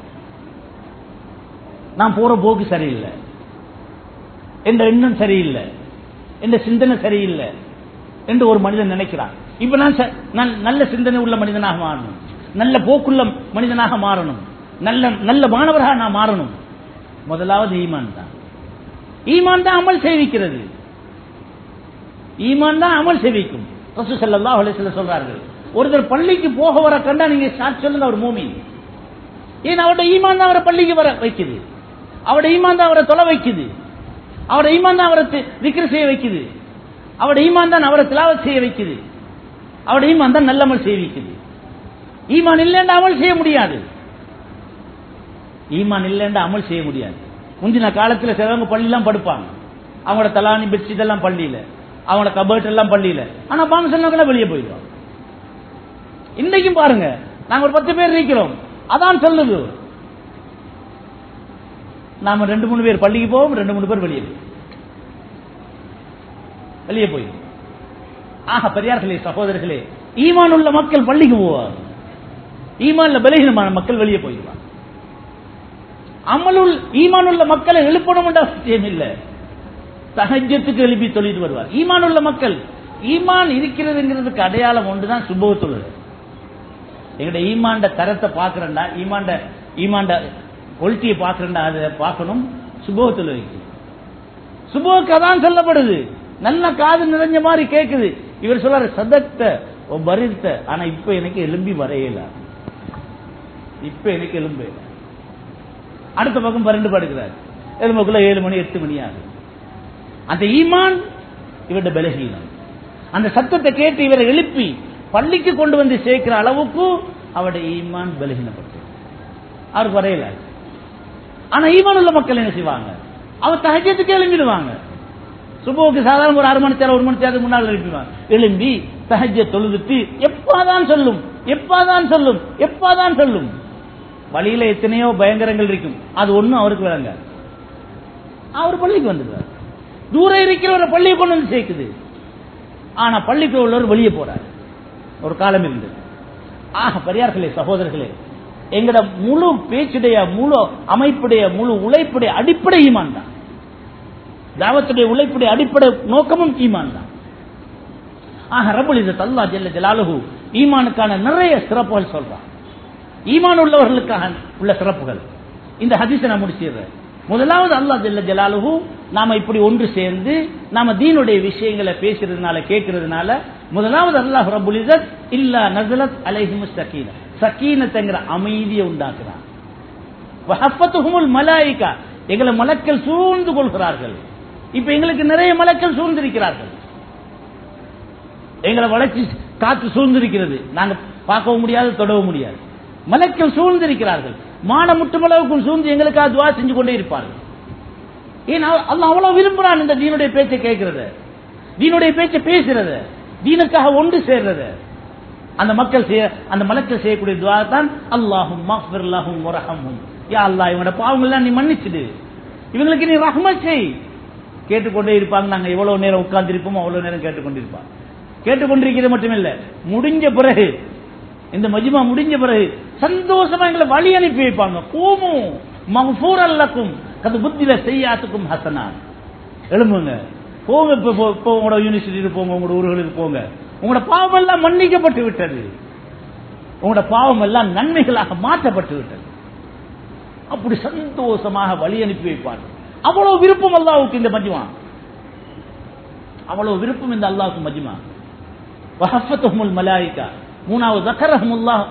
நான் போற போக்கு சரியில்லை என்ற எண்ணம் சரியில்லை என்ற சிந்தனை சரியில்லை என்று ஒரு மனிதன் நினைக்கிறான் இப்ப நான் ச- நான் நல்ல சிந்தனை உள்ள மனிதனாக மாறணும் நல்ல போக்குள்ள மனிதனாக மாறணும் நல்ல நல்ல மாணவராக நான் மாறணும் முதலாவது ஈமான் தான் ஈமான் தான் அமல் செய்விக்கிறது ஈமான் தான் அமல் செய்விக்கும் ரசூ ஸல்லல்லாஹு அலைஹி வஸல்லம் சொல்றார்கள் ஒருத்தர் பள்ளிக்கு போக வர கண்டா நீங்க சாட்சி சொல்லுங்க அவர் மூமின் ஏன் அவருடைய ஈமான் தான் அவரை பள்ளிக்கு வர வைக்குது அவருடைய ஈமான் தான் அவரை தொலை வைக்குது அவருடைய ஈமான் தான் அவரை விக்கிர செய்ய வைக்குது அவருடைய ஈமான் தான் அவரை திலாவத் செய்ய வைக்குது அவருடைய ஈமான் தான் நல்லமல் செய்ய வைக்குது ஈமான் இல்லைன்னா அமல் செய்ய முடியாது ஈமான் இல்லைன்னா அமல் செய்ய முடியாது முந்தின காலத்துல சிலவங்க பள்ளியெல்லாம் படுப்பாங்க அவங்களோட தலானி பெட்ஷீட் எல்லாம் பள்ளியில அவங்களோட கபர்ட் எல்லாம் பள்ளியில ஆனா பாங்க சொன்னா வெளியே போயிடுவாங்க இன்னைக்கும் பாருங்க நாங்க ஒரு பத்து பேர் இருக்கிறோம் அதான் சொல்லுது நாம ரெண்டு மூணு பேர் பள்ளிக்கு போவோம் ரெண்டு மூணு பேர் வெளியே போய் வெளியே போய் ஆக பெரியார்களே சகோதரர்களே ஈமான் உள்ள மக்கள் பள்ளிக்கு போவாங்க ஈமான்ல பலகீனமான மக்கள் வெளியே போயிடுவாங்க அமலுள் ஈமான் உள்ள மக்களை எழுப்பணும் என்ற அவசியம் இல்லை தஹஜத்துக்கு எழுப்பி தொழிட்டு வருவார் ஈமான் உள்ள மக்கள் ஈமான் இருக்கிறதுங்கிறதுக்கு அடையாளம் ஒன்றுதான் சுபவ தொழுகை எங்களுடைய ஈமாண்ட தரத்தை பார்க்கறண்டா ஈமாண்ட ஈமாண்ட குவாலிட்டியை பார்க்கறண்டா அதை பார்க்கணும் சுபவ தொழுகைக்கு சுபோக்கு அதான் சொல்லப்படுது நல்ல காது நிறைஞ்ச மாதிரி கேக்குது இவர் சொல்றாரு சதக்த ஓ பரித்த ஆனா இப்ப எனக்கு எலும்பி வரையல இப்ப எனக்கு எலும்பு இல்ல. அடுத்த பக்கம் பன்னெண்டு படுக்கிறார் எலும்புக்குள்ள ஏழு மணி எட்டு மணி ஆகுது அந்த ஈமான் இவருடைய பலகீனம் அந்த சத்தத்தை கேட்டு இவரை எழுப்பி பள்ளிக்கு கொண்டு வந்து சேர்க்கிற அளவுக்கு அவருடைய ஈமான் பலகீனப்பட்டு அவருக்கு வரையல ஆனா ஈமான் உள்ள மக்கள் என்ன செய்வாங்க அவர் தஹஜத்துக்கு எழும்பிடுவாங்க சுபோக்கு சாதாரண ஒரு அரை மணி நேரம் ஒரு மணி நேரத்துக்கு முன்னால் எழுப்பிடுவாங்க எழும்பி தஹஜ தொழுதுட்டு எப்பாதான் சொல்லும் எப்பாதான் சொல்லும் எப்பாதான் சொல்லும் வழியில எத்தனையோ பயங்கரங்கள் இருக்கும் அது ஒண்ணும் அவருக்கு விளங்க அவர் பள்ளிக்கு வந்துடுவார் தூரம் இருக்கிறவரை பள்ளியை கொண்டு வந்து சேர்க்குது ஆனா பள்ளிக்கு உள்ளவர் வெளியே போறார் ஒரு காலம் இருந்தது ஆக பெரியார்களே சகோதரர்களே எங்கட முழு பேச்சுடைய முழு அமைப்புடைய முழு உழைப்புடைய அடிப்படை ஈமான் தான் தாவத்துடைய உழைப்புடைய அடிப்படை நோக்கமும் ஈமான் தான் ஆக ரபுல் இது தல்லா ஜெல்ல ஜலாலுஹு ஈமானுக்கான நிறைய சிறப்புகள் சொல்றான் ஈமான் உள்ளவர்களுக்காக உள்ள சிறப்புகள் இந்த ஹதீஸை நான் முடிச்சிடுறேன் முதலாவது அல்லாஹ் ஜெல்ல ஜலாலுஹு நாம இப்படி ஒன்று சேர்ந்து நாம தீனுடைய விஷயங்களை பேசுறதுனால கேட்கறதுனால முதலாவது அல்லாஹ் ரபுல் இஸத் இல்லா நஸலத் அலைஹிம் சக்கீன சக்கீனத்துங்கிற அமைதியை உண்டாக்குறான் வஹஃபத்துஹுமுல் மலாயிகா எங்களை மலக்கள் சூழ்ந்து கொள்கிறார்கள் இப்ப எங்களுக்கு நிறைய மலக்கள் சூழ்ந்திருக்கிறார்கள் எங்களை வளர்ச்சி காத்து சூழ்ந்திருக்கிறது நாங்க பார்க்கவும் முடியாது தொடவும் முடியாது மலக்கள் சூழ்ந்திருக்கிறார்கள் மான முட்டுமளவுக்கும் சூழ்ந்து எங்களுக்காக துவா செஞ்சு கொண்டே இருப்பார்கள் ஏன் அல்லாஹ் அவ்வளவு விரும்புறான் இந்த தீனுடைய பேச்சை கேட்கறத தீனுடைய பேச்சை பேசுறத தீனுக்காக ஒன்று சேர்றத அந்த மக்கள் செய்ய அந்த மலக்கள் செய்யக்கூடிய துவா தான் அல்லாஹும் மஃபிர்லஹும் வரஹம்ஹும் யா அல்லாஹ் இவங்களோட பாவங்கள்லாம் நீ மன்னிச்சிடு இவங்களுக்கு நீ ரஹ்மத் செய் கேட்டுக்கொண்டே இருப்பாங்க நாங்க எவ்வளவு நேரம் உட்கார்ந்து இருப்போமோ அவ்வளவு நேரம் கேட்டுக்கொண்டிருப்பாங்க கேட்டுக்கொண்டிருக்கிறது மட்டுமில்ல முடிஞ்ச பிறகு இந்த மஜ்மா முடிஞ்ச பிறகு சந்தோஷமா எங்களை வழி அனுப்பி வைப்பாங்க கூமும் மகஃபூர் அல்லக்கும் கது புத்தில செய்யாத்துக்கும் ஹசனா எழும்புங்க போங்க இப்போ போ- இப்போ உங்களோட யூனிவர்சிட்டிக்கு போங்க உங்களோட ஊர்களுக்கு போங்க உங்களோட பாவம் எல்லாம் மன்னிக்கப்பட்டு விட்டது உங்களோட பாவம் எல்லாம் நன்மைகளாக மாற்றப்பட்டு விட்டது அப்படி சந்தோஷமாக வழி அனுப்பி வைப்பார் அவ்வளவு விருப்பம் அல்லாவுக்கு இந்த மஜ்மா அவ்வளவு விருப்பம் இந்த அல்லாவுக்கு மஜ்மா வஹஃபத்துஹுமுல் மலாயிகா மூணாவது தக்கரஹமுல்லாஹ்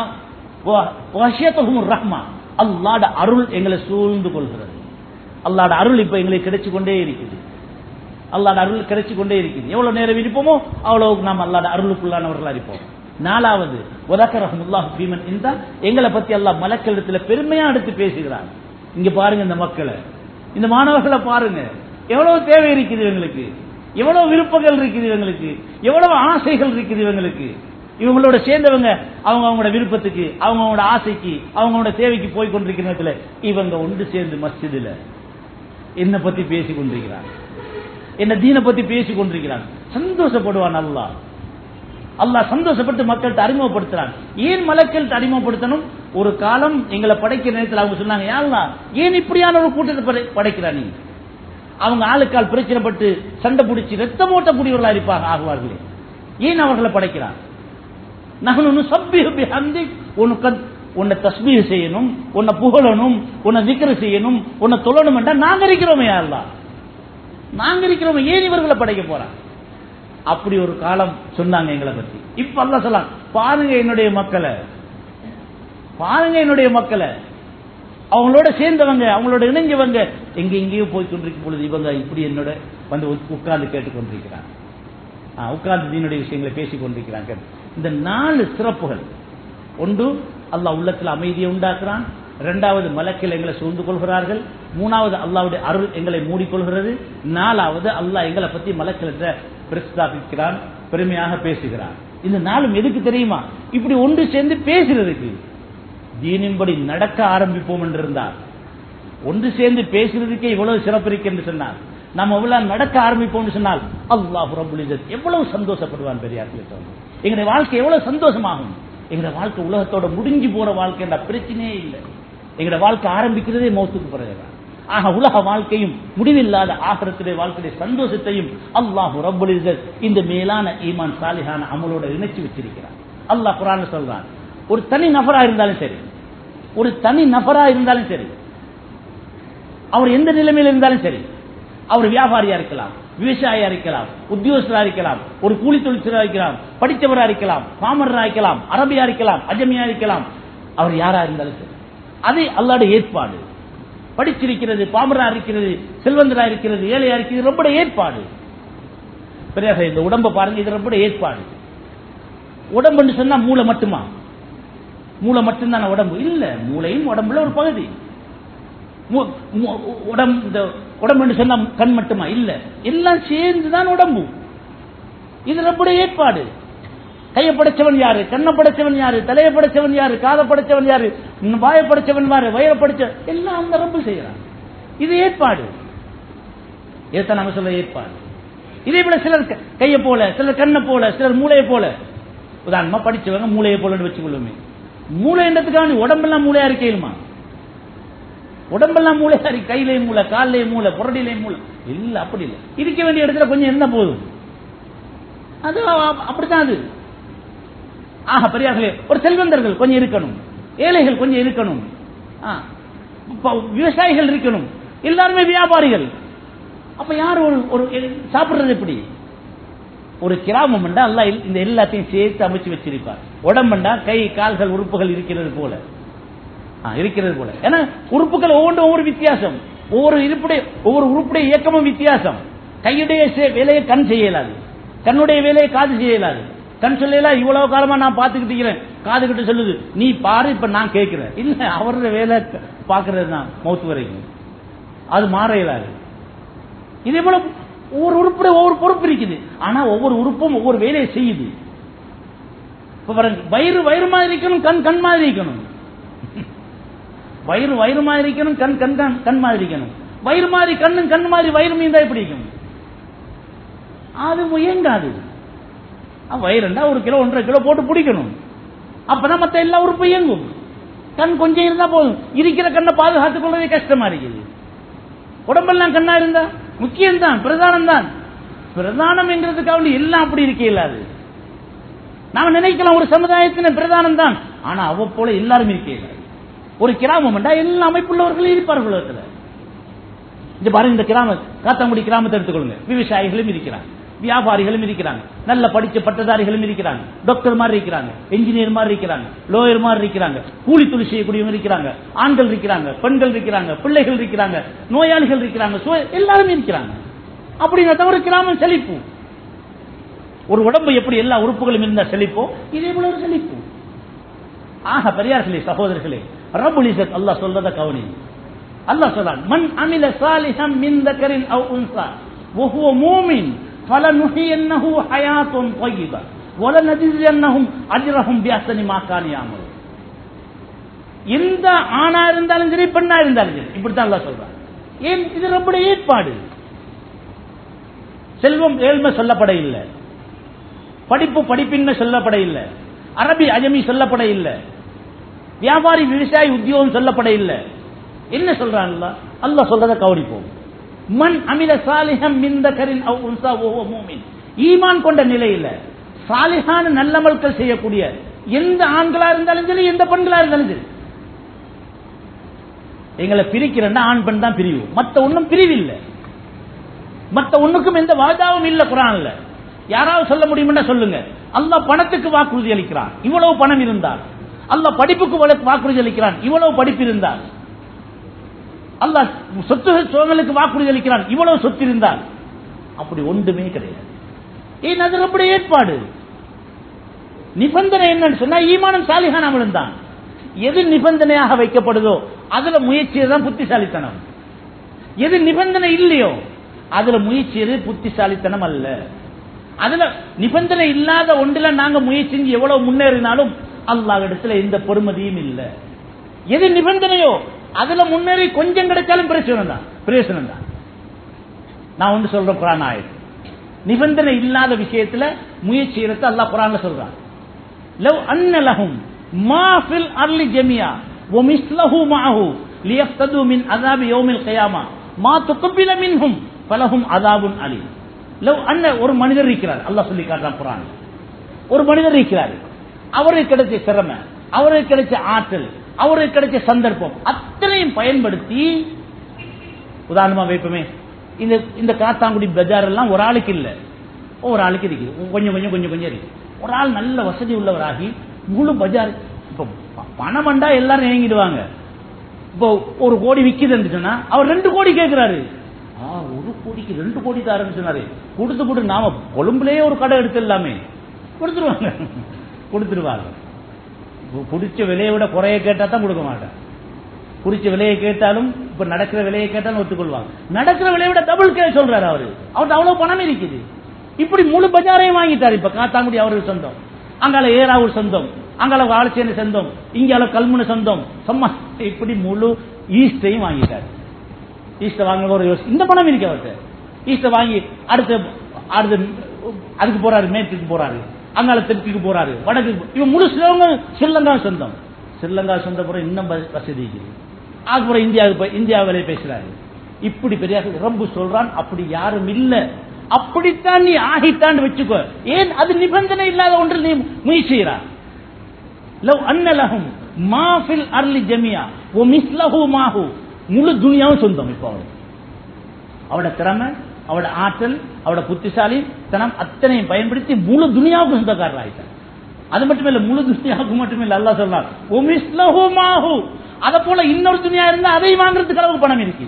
வஹியத்துஹுமுர் ரஹ்மா அல்லாஹ்ட அருள் எங்களை சூழ்ந்து கொள்கிறது அல்லாஹ்ட அருள் இப்ப எங்களுக்கு கிடைச்சு கொண்டே இருக்குது அல்லாஹ்ட அருள் கிடைச்சு கொண்டே இருக்குது எவ்வளவு நேரம் இருப்போமோ அவ்வளவுக்கு நாம் அல்லாஹ்ட அருளுக்குள்ளானவர்களா இருப்போம் நாலாவது உதக்கரஹமுல்லாஹ் பீமன் இந்த எங்களை பத்தி அல்லாஹ் மலக்களிடத்துல பெருமையா எடுத்து பேசுகிறார் இங்க பாருங்க இந்த மக்களை இந்த மாணவர்களை பாருங்க எவ்வளவு தேவை இருக்குது இவங்களுக்கு எவ்வளவு விருப்பங்கள் இருக்குது இவங்களுக்கு எவ்வளவு ஆசைகள் இருக்குது இவங்களுக்கு இவங்களோட சேர்ந்தவங்க அவங்க அவங்களோட விருப்பத்துக்கு அவங்க அவங்களோட ஆசைக்கு அவங்களோட தேவைக்கு போய் கொண்டிருக்கிற நேரத்துல இவங்க ஒன்று சேர்ந்து மஸ்ஜிதுல என்ன பத்தி பேசி கொண்டிருக்கிறாங்க என்ன தீனை பத்தி பேசி கொண்டிருக்கிறாங்க சந்தோஷப்படுவான் அல்லாஹ் அல்லாஹ் சந்தோஷப்பட்டு மக்கள்கிட்ட அறிமுகப்படுத்துறான் ஏன் மலக்கள்கிட்ட அறிமுகப்படுத்தணும் ஒரு காலம் எங்களை படைக்கிற நேரத்தில் அவங்க சொன்னாங்க "யா ஏன் இப்படியான ஒரு கூட்டத்தை படை- படைக்கிறா நீ அவங்க ஆளுக்கால் பிரச்சனைப்பட்டு சண்டை பிடிச்சி ரத்தம் ஓட்டக்கூடியவர்களா இருப்பாங்க ஆகுவார்களே ஏன் அவர்களை படைக்கிறான் நகனு சப்பிஹு பிஹம்தி உனக்கு உன்னை தஸ்பீஹ் செய்யணும் உன்னை புகழணும் உன்னை திக்ரு செய்யணும் உன்னை தொழணும் என்றால் நாங்க இருக்கிறோமே யா அல்லாஹ் நாங்க இருக்கிறோமே ஏன் இவர்களை படைக்க போறான் அப்படி ஒரு காலம் சொன்னாங்க எங்களை பத்தி இப்ப அல்லாஹ் சொல்லலாம் பாருங்க என்னுடைய மக்களை பாருங்க என்னுடைய மக்களை அவங்களோட சேர்ந்தவங்க அவங்களோட இணைஞ்சவங்க எங்க எங்கேயோ போய் கொண்டிருக்கும் பொழுது இவங்க இப்படி என்னோட வந்து உட்- உட்கார்ந்து கேட்டுக்கொண்டிருக்கிறாங்க ஆ, உட்கார்ந்து தீனுடைய விஷயங்களை பேசிக் கொண்டிருக்கிறாங்க இந்த நாலு சிறப்புகள் ஒன்று அல்லாஹ் உள்ளத்தில் அமைதியை உண்டாக்குறான் இரண்டாவது மலக்கில் எங்களை சூழ்ந்து கொள்கிறார்கள் மூணாவது அல்லாஹ்வுடைய அருள் எங்களை மூடிக்கொள்கிறது நாலாவது அல்லாஹ் எங்களை பத்தி மலக்கில் பிரஸ்தாபிக்கிறான் பெருமையாக பேசுகிறான் இந்த நாளும் எதுக்கு தெரியுமா இப்படி ஒன்று சேர்ந்து பேசுறதுக்கு தீனின்படி நடக்க ஆரம்பிப்போம் என்றிருந்தார் ஒன்று சேர்ந்து பேசுறதுக்கே இவ்வளவு சிறப்பு இருக்கு என்று சொன்னார் நம்ம எவ்வளவு நடக்க ஆரம்பிப்போம்னு சொன்னால் அல்லாஹ் ரபுல் இஸ்ஸத் எவ்வளவு சந்தோஷப்படுவான் பெரியார்களே தோணும் எங்களுடைய வாழ்க்கை எவ்வளவு சந்தோஷமாகும் எங்களுடைய வாழ்க்கை உலகத்தோட முடிஞ்சு போற வாழ்க்கை என்ற பிரச்சனையே இல்லை எங்களுடைய வாழ்க்கை ஆரம்பிக்கிறதே மௌத்துக்கு பிறகுதான் ஆக உலக வாழ்க்கையும் முடிவில்லாத ஆகரத்துடைய வாழ்க்கையுடைய சந்தோஷத்தையும் அல்லாஹ் ரபுல் இஸ்ஸத் இந்த மேலான ஈமான் சாலிஹான அமலோட இணைச்சு வச்சிருக்கிறார் அல்லாஹ் குரான் சொல்றான் ஒரு தனி நபரா இருந்தாலும் சரி ஒரு தனி நபரா இருந்தாலும் சரி அவர் எந்த நிலைமையில் இருந்தாலும் சரி அவர் வியாபாரியா இருக்கலாம் விவசாயியா இருக்கலாம் உத்தியோகஸ்தரா இருக்கலாம் ஒரு கூலி தொழிற்சரா இருக்கலாம் படித்தவரா இருக்கலாம் பாமரரா இருக்கலாம் அரபியா இருக்கலாம் அஜமியா இருக்கலாம் அவர் யாரா இருந்தாலும் சரி அது அல்லாட ஏற்பாடு படிச்சிருக்கிறது பாமரா இருக்கிறது செல்வந்தரா இருக்கிறது ஏழையா இருக்கிறது ரொம்ப ஏற்பாடு பெரியாக இந்த உடம்பை பாருங்க இது ரொம்ப ஏற்பாடு உடம்புன்னு சொன்னா மூளை மட்டுமா மூளை மட்டும்தான உடம்பு இல்ல மூளையும் உடம்புல ஒரு பகுதி மு- மு- உடம்பு இந்த உடம்புன்னு சொன்னா கண் மட்டுமா இல்ல எல்லாம் சேர்ந்துதான் உடம்பு இது ரப்புடைய ஏற்பாடு கையை படைச்சவன் யாரு கண்ணை படைச்சவன் யாரு தலையை படைச்சவன் யாரு காதை படைச்சவன் யாரு வாயை படைச்சவன் யாரு வயிறை படைச்ச எல்லாம் அந்த ரப்பு செய்யறான் இது ஏற்பாடு இதுதான் நம்ம சொல்ல ஏற்பாடு இதே போல சிலர் க- கையை போல சிலர் கண்ணை போல சிலர் மூளையை போல உதாரணமா படிச்சவங்க மூளையை போலன்னு வச்சுக்கொள்ளுமே மூளை என்றதுக்காக உடம்பெல்லாம் மூளையா இருக்கேலுமா உடம்பெல்லாம் மூளையா இருக்கு கையிலேயும் மூளை காலிலேயும் மூளை புரடியிலேயும் மூளை இல்ல அப்படி இல்ல இருக்க வேண்டிய இடத்துல கொஞ்சம் இருந்தா போதும் அது அ- அப்படித்தான் அது ஆக பெரியார்களே ஒரு செல்வந்தர்கள் கொஞ்சம் இருக்கணும் ஏழைகள் கொஞ்சம் இருக்கணும் ஆ, ப- விவசாயிகள் இருக்கணும் எல்லாருமே வியாபாரிகள் அப்ப யார் ஒரு ஒரு சாப்பிடுறது எப்படி ஒரு கிராமம் என்றா அல்லாஹ் எல்- இந்த எல்லாத்தையும் சேர்த்து அமைச்சு வச்சிருப்பார் உடம்புண்டா கை கால்கள் உறுப்புகள் இருக்கிறது போல ஆ, இருக்கிறது போல ஏன்னா உறுப்புகள் ஒவ்வொன்றும் ஒவ்வொரு வித்தியாசம் ஒவ்வொரு இருப்புடைய ஒவ்வொரு உறுப்புடைய இயக்கமும் வித்தியாசம் கையுடைய செ- வேலையை கண் செய்யலாது கண்ணுடைய வேலையை காது செய்யலாது கண் சொல்லலாம் இவ்வளவு காலமா நான் பார்த்துக்கிட்டு இருக்கிறேன் காது கிட்ட சொல்லுது நீ பாரு இப்ப நான் கேட்கிறேன் இல்ல அவரோட வேலை பாக்குறது தான் மௌத்து வரைக்கும் அது மாற இயலாது இதே போல ஒவ்வொரு உறுப்புடைய ஒவ்வொரு பொறுப்பு இருக்குது ஆனா ஒவ்வொரு உறுப்பும் ஒவ்வொரு வேலையை செய்யுது இப்ப பாருங்க வயிறு வயிறு மாதிரி இருக்கணும் கண் கண் மாதிரி இருக்கணும் வயிறு வயிறு மாதிரி இருக்கணும் கண் கண் கண் கண் மாதிரி இருக்கணும் வயிறு மாதிரி கண்ணும் கண் மாதிரி வயிறு மீந்தா எப்படி இருக்கும் அது இயங்காது அஹ் வயிறுண்டா ஒரு கிலோ ஒன்றரை கிலோ போட்டு பிடிக்கணும் அப்பதான் மத்த எல்லா உறுப்பும் இயங்கும் கண் கொஞ்சம் இருந்தா போதும் இருக்கிற கண்ணை பாதுகாத்துக் கொள்வதே கஷ்டமா இருக்குது உடம்பெல்லாம் கண்ணா இருந்தா முக்கியம் தான் பிரதானம் தான் பிரதானம் என்றதுக்காக எல்லாம் அப்படி இருக்க இயலாது நாம நினைக்கலாம் ஒரு சமுதாயத்தின பிரதானம் தான் ஆனா அவ போல எல்லாரும் இருக்க இயலாது ஒரு கிராமம் என்றா எல்லா அமைப்புள்ளவர்களும் இருப்பார்கள் உலகத்துல இந்த பாருங்க இந்த கிராம காத்தாங்குடி கிராமத்தை எடுத்துக்கொள்ளுங்க விவசாயிகளும் இருக்கிறாங்க வியாபாரிகளும் இருக்கிறாங்க நல்ல படிச்ச பட்டதாரிகளும் இருக்கிறாங்க டாக்டர் மாதிரி இருக்கிறாங்க என்ஜினியர் மாதிரி இருக்கிறாங்க லோயர் மாதிரி இருக்கிறாங்க கூலி தொழில் செய்யக்கூடியவங்க இருக்கிறாங்க ஆண்கள் இருக்கிறாங்க பெண்கள் இருக்கிறாங்க பிள்ளைகள் இருக்கிறாங்க நோயாளிகள் இருக்கிறாங்க சோ- எல்லாரும் இருக்கிறாங்க அப்படின்னா தவிர கிராமம் செழிப்பு ஒரு உடம்பு எப்படி எல்லா உறுப்புகளும் இருந்தா செழிப்போ இதே போல ஒரு செழிப்பு ஆக பெரியார்களே சகோதரர்களே ரபுல் இசத் அல்லாஹ் சொல்றத கவனி அல்லாஹ் சொல்றான் மன் அமில சாலிஹம் மின் தக்கரின் அவ் உன்சா وهو مؤمن فلنحيينه حياة طيبة ولنجزينهم أجرهم بأحسن ما كانوا يعملون எந்த ஆணா இருந்தாலும் சரி பெண்ணா இருந்தாலும் சரி இப்படித்தான் அல்லாஹ் சொல்றான் ஏன் இது நம்முடைய ஏற்பாடு செல்வம் ஏழ்மை சொல்லப்பட இல்லை படிப்பு படிப்பின்மை சொல்லப்பட இல்லை அரபி அஜமி சொல்லப்பட இல்லை வியாபாரி விவசாயி உத்தியோகம் சொல்லப்பட இல்லை என்ன சொல்றான் அல்லாஹ் அல்லாஹ் சொல்றத கவனிப்போம் மண் அமில சாலிஹம் மிந்த கரின் அவ் உன்சா ஓஹோ மூமின் ஈமான் கொண்ட நிலையில சாலிஹான நல்லமல்கள் செய்யக்கூடிய எந்த ஆண்களா இருந்தாலும் சரி எந்த பெண்களா இருந்தாலும் சரி எங்களை பிரிக்கிறேன்னா ஆண் பெண் தான் பிரிவு மத்த ஒண்ணும் பிரிவு இல்லை மத்த ஒண்ணுக்கும் எந்த வாதாவும் இல்ல குரான்ல யாராவது சொல்ல முடியும்னா சொல்லுங்க அல்லாஹ் பணத்துக்கு வாக்குறுதி அளிக்கிறான் இவ்வளவு பணம் இருந்தால் அல்லாஹ் படிப்புக்கு வழக்கு வாக்குறுதி அளிக்கிறான் இவ்வளவு படிப்பு இருந்தால் அல்லாஹ் சொத்து சுகங்களுக்கு வாக்குறுதி அளிக்கிறான் இவ்வளவு சொத்து இருந்தால் அப்படி ஒன்றுமே கிடையாது ஏன் அது அப்படி ஏற்பாடு நிபந்தனை என்னன்னு சொன்னா ஈமானம் சாலிகான தான் எது நிபந்தனையாக வைக்கப்படுதோ அதுல முயற்சி தான் புத்திசாலித்தனம் எது நிபந்தனை இல்லையோ அதுல முயற்சி எது புத்திசாலித்தனம் அல்ல அதுல நிபந்தனை இல்லாத ஒன்றுல நாங்க முயற்சி செஞ்சு எவ்வளவு முன்னேறினாலும் அல்லாஹ் இடத்துல எந்த பொறுமதியும் இல்லை எது நிபந்தனையோ அதுல முன்னேறி கொஞ்சம் கிடைச்சாலும் பிரச்சனை தான் பிரயோசனம் தான் நான் ஒன்று சொல்றேன் குரான் ஆயிரம் நிபந்தனை இல்லாத விஷயத்துல முயற்சி எடுத்து அல்லாஹ் குரான்ல சொல்றான் லவ் அன்ன லஹும் மா ஃபில் அர்லி ஜமியா ومثله معه ليفتدوا من عذاب يوم القيامة ما تقبل منهم فلهم عذاب أليم லவ் அன்ன ஒரு மனிதர் இருக்கிறார் அல்லாஹ் சொல்லி காட்டுறான் குரான் ஒரு மனிதர் இருக்கிறார் அவருக்கு கிடைச்ச திறமை அவருக்கு கிடைச்ச ஆற்றல் அவருக்கு கிடைச்ச சந்தர்ப்பம் அத்தனையும் பயன்படுத்தி உதாரணமா வைப்போமே இந்த இந்த காத்தாங்குடி பஜார் எல்லாம் ஒரு ஆளுக்கு இல்ல ஒரு ஆளுக்கு இருக்குது கொஞ்சம் கொஞ்சம் கொஞ்சம் கொஞ்சம் இருக்கு ஒரு ஆள் நல்ல வசதி உள்ளவராகி முழு பஜார் இப்ப ப- பணம் வந்தா எல்லாரும் இயங்கிடுவாங்க இப்போ ஒரு கோடி விக்குதுன்னு சொன்னா அவர் ரெண்டு கோடி கேட்கிறாரு ஆ ஒரு கோடிக்கு ரெண்டு கோடி தாரன்னு சொன்னாரு கொடுத்து போட்டு நாம கொழும்புலயே ஒரு கடை எடுத்துடலாமே கொடுத்துருவாங்க கொடுத்துருவாங்க கு- குடிச்ச விலையை விட குறைய கேட்டா தான் கொடுக்க மாட்டேன் குறிச்ச விலையை கேட்டாலும் இப்ப நடக்கிற விலையை கேட்டாலும் ஒத்துக்கொள்வாங்க நடக்கிற விலையை விட டபுள் கே சொல்றாரு அவரு அவர்கிட்ட அவ்வளவு பணம் இருக்குது இப்படி முழு பஜாரையும் வாங்கிட்டாரு இப்ப காத்தாங்குடி அவருக்கு சொந்தம் அங்கால ஏராவூர் சொந்தம் அங்கால வாழைச்சேனை சொந்தம் இங்கால கல்முனை சொந்தம் சம்மா இப்படி முழு ஈஸ்டையும் வாங்கிட்டாரு ஈஸ்ட வாங்க ஒரு யோசி இந்த பணம் இருக்கு அவர்கிட்ட ஈஸ்ட வாங்கி அடுத்து அடுத்து அதுக்கு போறாரு மேற்குக்கு போறாரு அங்கால தெற்குக்கு போறாரு வடக்கு இவன் முழு சிலவங்க ஸ்ரீலங்கா சொந்தம் ஸ்ரீலங்கா சொந்த புறம் இன்னும் வ- வசதி இருக்குது அதுக்கப்புறம் இந்தியாவுக்கு போய் இந்தியாவிலே பேசுறாரு இப்படி பெரிய ரப்பு சொல்றான் அப்படி யாரும் இல்ல அப்படித்தான் நீ ஆகித்தான் வச்சுக்கோ ஏன் அது நிபந்தனை இல்லாத ஒன்று நீ முயற்சி செய்கிறார் லவ் அன்னலஹும் மாஃபில் அர்லி ஜமியா ஓ மிஸ்லஹு மாஹு முழு துனியாவும் சொந்தம் இப்போ அவருக்கு அவட திறமை அவட ஆற்றல் அவட புத்திசாலி தனம் அத்தனையும் பயன்படுத்தி முழு துனியாவுக்கும் சொந்தக்காரர் ஆயிட்டார் அது மட்டும் இல்ல முழு துனியாவுக்கு மட்டும் இல்ல அல்லாஹ் சொல்றான் ஓ மிஸ்லஹு மாஹு அத போல இன்னொரு துனியா இருந்தா அதை வாங்குறதுக்கு அளவுக்கு பணம் இருக்கு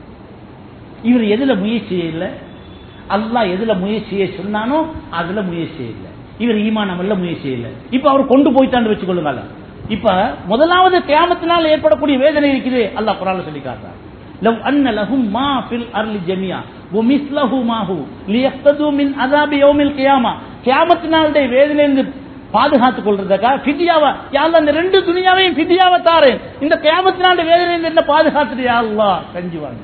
இவர் எதுல முயற்சி இல்ல அல்லாஹ் எதுல முயற்சியை சொன்னானோ அதுல முயற்சி இல்ல இவர் ஈமான் அமல்ல முயற்சி இல்ல இப்ப அவர் கொண்டு போயிட்டான்னு வச்சுக்கொள்ளுங்க இப்ப முதலாவது கியாமத்தினால் ஏற்படக்கூடிய வேதனை இருக்குது அல்லாஹ் குரான்ல சொல்லி காட்டுறார் லவ் அன்ன லஹும் மா ஃபில் அர்லி ஜமியா வமிஸ்லஹு மாஹு லியஃப்தது மின் அஸாபி யௌமில் கியாமா கியாமத்தினாலுடைய வேதனையிலிருந்து பாதுகாத்துக் கொள்றதுக்கா ஃபிதியாவா யாழ்லா இந்த ரெண்டு துனியாவையும் ஃபிதியாவை தாரேன் இந்த கியாமத்தினாலுடைய வேதனையிலிருந்து என்ன பாதுகாத்துட்டு யா அல்லாஹ் கஞ்சுவாங்க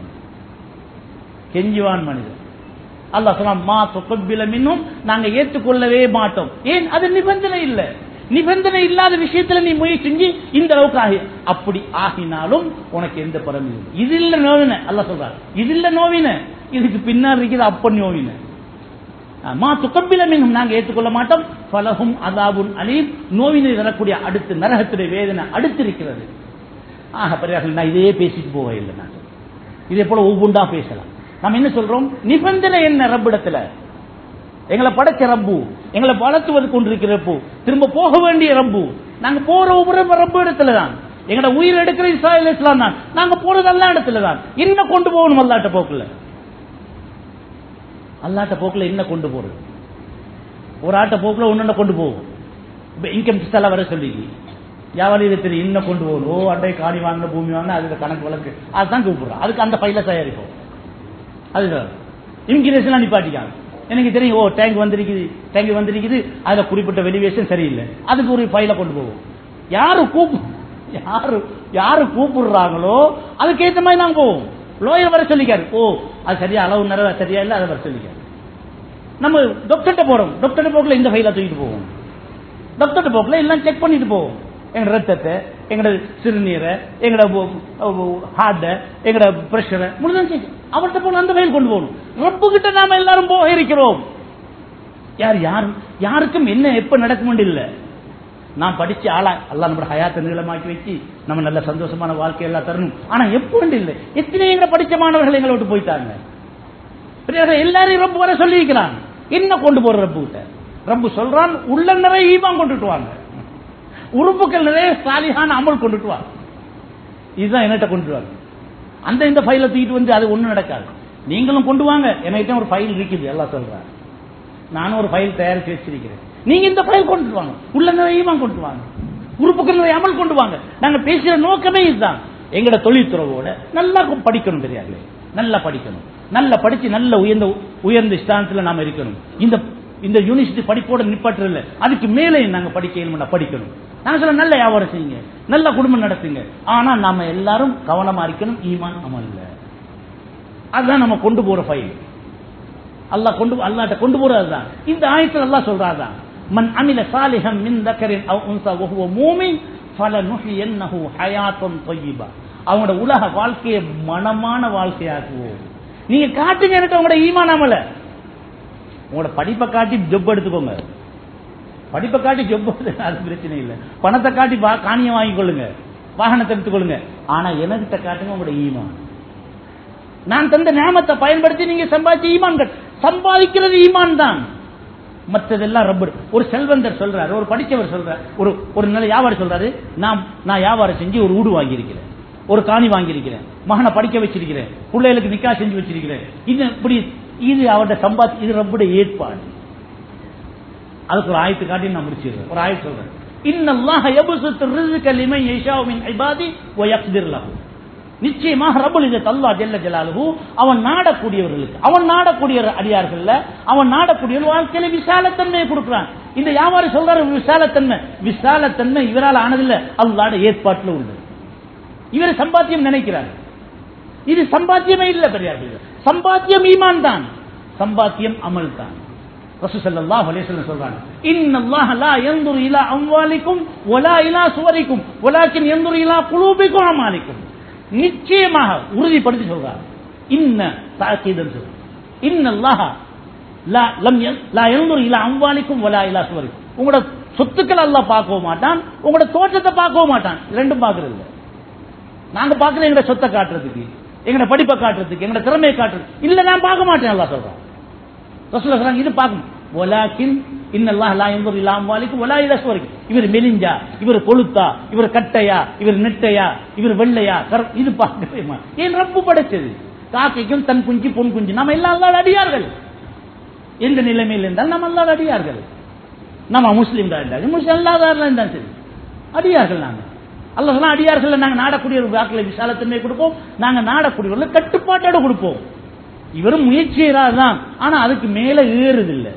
கெஞ்சுவான் மனிதன் அல்லாஹ் சொன்னான் மா துக்கபில மின்னும் நாங்க ஏற்றுக்கொள்ளவே மாட்டோம் ஏன் அது நிபந்தனை இல்ல நிபந்தனை இல்லாத விஷயத்துல நீ முயற்சி செஞ்சு இந்த அளவுக்கு ஆகி அப்படி ஆகினாலும் உனக்கு எந்த பலம் இல்லை இது இல்ல நோவின அல்ல சொல்றாரு இது இல்ல நோவின இதுக்கு பின்னால் இருக்குது அப்ப நோவின மா துக்கப்பில மீனும் நாங்க ஏற்றுக்கொள்ள மாட்டோம் பலகும் அதாபுன் அலீம் நோவினை தரக்கூடிய அடுத்து நரகத்துடைய வேதனை அடுத்து இருக்கிறது ஆக பெரியார்கள் நான் இதே பேசிட்டு போக இல்லை நான் இதே போல ஒவ்வொன்றா பேசலாம் நம்ம என்ன சொல்றோம் நிபந்தனை என்ன ரப்பிடத்துல எங்களை படைச்ச ரப்பு எங்களை வளர்த்துவது கொண்டிருக்கிற ரப்பு திரும்ப போக வேண்டிய ரப்பு நாங்க போற ஒவ்வொரு ரப்பு இடத்துல தான் எங்களோட உயிர் எடுக்கிற இஸ்ராயல் இஸ்லாம் தான் நாங்க போறது எல்லா இடத்துல தான் என்ன கொண்டு போகணும் அல்லாட்ட போக்குல அல்லாட்ட போக்குல என்ன கொண்டு போறது ஒரு ஆட்ட போக்குல ஒன்னு கொண்டு போகும் இப்ப இன்கம் டேக்ஸ் எல்லாம் வர சொல்லி வியாபாரி தெரியும் இன்னும் கொண்டு போகணும் ஓ அண்டை காணி வாங்கின பூமி வாங்கின அதுக்கு கணக்கு வழக்கு அதுதான் கூப்பிடுறோம் அதுக்கு அந்த பையில தயாரிப்போம் அதுதான் இமிகிரேஷன் நிப்பாட்டிக்காங்க எனக்கு தெரியும் ஓ டேங்க் வந்திருக்குது டேங்க் வந்திருக்குது அதுல குறிப்பிட்ட வெலிவேஷன் சரியில்லை அதுக்கு ஒரு ஃபைல கொண்டு போவோம் யாரு கூப்பு யாரு யாரு கூப்பிடுறாங்களோ அதுக்கு ஏற்ற மாதிரி நாங்க போவோம் லோயர் வர சொல்லிக்காரு ஓ அது சரியா அளவு நிறைய சரியா இல்லை அதை வர சொல்லிக்காரு நம்ம டாக்டர்கிட்ட போறோம் டாக்டர்கிட்ட போக்கல இந்த ஃபைல தூக்கிட்டு போவோம் டாக்டர்கிட்ட போக்கல எல்லாம் செக் பண்ணிட்டு போவோம் எங்களோட ரத்தத்தை எங்களோட சிறுநீரை எங்களோட ஹார்ட்டை எங்களோட பிரஷரை முடிஞ்சு அவர்கிட்ட போன அந்த ஃபைல் கொண்டு போகணும் ரப்பு கிட்ட நாம எல்லாரும் போக இருக்கிறோம் யார் யார் யாருக்கும் என்ன எப்ப நடக்கும் இல்ல நான் படிச்ச ஆளா அல்லா நம்ம ஹயாத்தை நீளமாக்கி வச்சு நம்ம நல்ல சந்தோஷமான வாழ்க்கை எல்லாம் தரணும் ஆனா எப்ப இல்லை எத்தனை எங்களை படிச்ச மாணவர்கள் எங்களை விட்டு போயிட்டாங்க பெரியவர்கள் எல்லாரையும் ரப்பு வர சொல்லியிருக்கிறான் என்ன கொண்டு போற ரப்பு கிட்ட ரப்பு சொல்றான் உள்ள நிறைய ஈமான் கொண்டுட்டு வாங்க உறுப்புகள் நிறைய சாலிகான அமல் கொண்டுட்டு வாங்க இதுதான் என்கிட்ட கொண்டு வாங்க அந்த இந்த ஃபைலை தூக்கிட்டு வந்து அது ஒண்ணும் நடக்காது நீங்களும் கொண்டு வாங்க என்கிட்ட ஒரு ஃபைல் இருக்குது எல்லாம் சொல்றேன் நானும் ஒரு ஃபைல் தயாரித்து வச்சிருக்கிறேன் நீங்க இந்த ஃபைல் கொண்டு வாங்க உள்ள நிறையமா கொண்டு வாங்க உறுப்புகள் நிறைய அமல் கொண்டு வாங்க நாங்க பேசுற நோக்கமே இதுதான் எங்கட தொழில்துறவோட நல்லா படிக்கணும் தெரியாது நல்லா படிக்கணும் நல்லா படிச்சு நல்ல உயர்ந்த உயர்ந்த ஸ்தானத்துல நாம இருக்கணும் இந்த இந்த யூனிவர்சிட்டி படிப்போட நிப்பாட்டுறல அதுக்கு மேலே நாங்க படிக்க படிக்கணும் நாங்க சொல்ல நல்ல வியாபாரம் செய்யுங்க நல்ல குடும்பம் நடத்துங்க ஆனா நாம எல்லாரும் கவனமா இருக்கணும் ஈமான் அமல்ல அதுதான் நம்ம கொண்டு போற ஃபைல் அல்லாஹ் கொண்டு அல்லாட்ட கொண்டு போறதுதான் இந்த ஆயத்தில் அல்லாஹ் சொல்றாதான் மன் அமில சாலிஹம் மின் தக்கரின் அவ் உன்சா வஹுவ மூமின் ஃபலனுஹியன்னஹு ஹயாத்தன் தய்யிபா அவங்களோட உலக வாழ்க்கையை மனமான வாழ்க்கையாக்குவோம் நீங்க காட்டுங்க எனக்கு அவங்களோட ஈமான் அமல உங்களோட படிப்பை காட்டி ஜொப் எடுத்துக்கோங்க படிப்பை காட்டி ஜொப் அது பிரச்சனை இல்லை பணத்தை காட்டி காணியை வாங்கிக்கொள்ளுங்க வாகனத்தை எடுத்துக்கொள்ளுங்க ஆனா எனக்கிட்ட காட்டுங்க உங்களோட ஈமான் நான் தந்த ஞாபகத்தை பயன்படுத்தி நீங்க சம்பாதிச்ச ஈமான் சம்பாதிக்கிறது ஈமான் தான் மற்றதெல்லாம் ரப்பர் ஒரு செல்வந்தர் சொல்றாரு ஒரு படிச்சவர் சொல்றாரு ஒரு ஒரு நல்ல வியாபாரம் சொல்றாரு நான் நான் வியாபாரம் செஞ்சு ஒரு வீடு வாங்கியிருக்கிறேன் ஒரு காணி வாங்கியிருக்கிறேன் மகனை படிக்க வச்சிருக்கிறேன் பிள்ளைகளுக்கு நிக்கா செஞ்சு வச்சிருக்கிறேன் இது இப்படி இது அவருடைய சம்பாதி இது ரப்புடைய ஏற்பாடு அதுக்கு ஒரு ஆயத்து காட்டி நான் முடிச்சிடுறேன் ஒரு ஆயத்து சொல்றேன் இன்னல்லாஹ யபசுத்து ரிஸ்க லிமன் யஷாஉ மின் இபாதி வ யக்திர் லஹு நிச்சயமாக ரபுல் இதை தல்லா ஜெல்ல ஜலாலுஹு அவன் நாடக்கூடியவர்களுக்கு அவன் நாடக்கூடிய அடியார்கள்ல அவன் நாடக்கூடிய வாழ்க்கையில விசாலத்தன்மையை கொடுக்கிறான் இந்த வியாபாரி சொல்றாரு விசாலத்தன்மை விசாலத்தன்மை இவரால் ஆனதில்ல அல்லாட ஏற்பாட்டில் உண்டு இவர் சம்பாத்தியம் நினைக்கிறார் இது சம்பாத்தியமே இல்ல பெரியார்கள் சம்பாத்தியம் ஈமான் தான் சம்பாத்தியம் அமல் தான் ரசூசல்லாஹ் அலைஹிஸ்ஸலாம் சொல்றாங்க இன்னல்லாஹ லா யன்துரு இலா அம்வாலிக்கும் வலா இலா சுவரிக்கும் வலாக்கின் யன்துரு இலா குலூபிக்கும் அமாலிக்கும் நிச்சயமாக உறுதிப்படுத்தி சொல்றார் இன்ன தாக்கீதன் சொல்ற இன்னல்லாஹ லா லம் லா யன்துரு இலா அம்வாலிக்கும் வலா இலா சுவரிக்கும் உங்களோட சொத்துக்கள் அல்லாஹ் பார்க்கவும் மாட்டான் உங்களோட தோற்றத்தை பார்க்கவும் மாட்டான் ரெண்டும் பார்க்கறது இல்லை நாங்க பார்க்கல எங்களோட சொத்தை காட்டுறதுக்கு எங்களோட படிப்பை காட்டுறதுக்கு எங்களோட திறமையை காட்டுறது இல்ல நான் பார்க்க மாட்டேன் அல்லா சொல்றான் ரசூலுல்லாஹ் சொல்றாங்க இது பார்க்கணும் வலாக்கின் இன்னல்லாஹ் லா யன்துரு இலா அம்வாலிக்கும் வலா இலா சுவரிக்கும் இவர் மெலிஞ்சா இவர் கொளுத்தா இவர் கட்டையா இவர் நெட்டையா இவர் வெள்ளையா கரு இது பார்க்கவே மாட்டேன். ஏன் ரப்பு படைச்சது காக்கைக்கும் தன் குஞ்சு பொன் குஞ்சு நம்ம எல்லாம் அல்லாத அடியார்கள் எந்த நிலைமையில் இருந்தால் நம்ம அல்லாத அடியார்கள் நம்ம முஸ்லீம் தான் இருந்தாங்க முஸ்லீம் அல்லாதாரில் இருந்தாலும் சரி அடியார்கள் நாங்க அல்ல சொன்னா அடியார்கள் நாங்க நாடக்கூடிய ஒரு வாக்கில் விசாலத்தன்மை கொடுப்போம் நாங்க நாடக்கூடியவர்களை கட்டுப்பாட்டோட கொடுப்போம் இவரும் முயற்சியராக தான் ஆனா அதுக்கு மேல ஏறுது இல்லை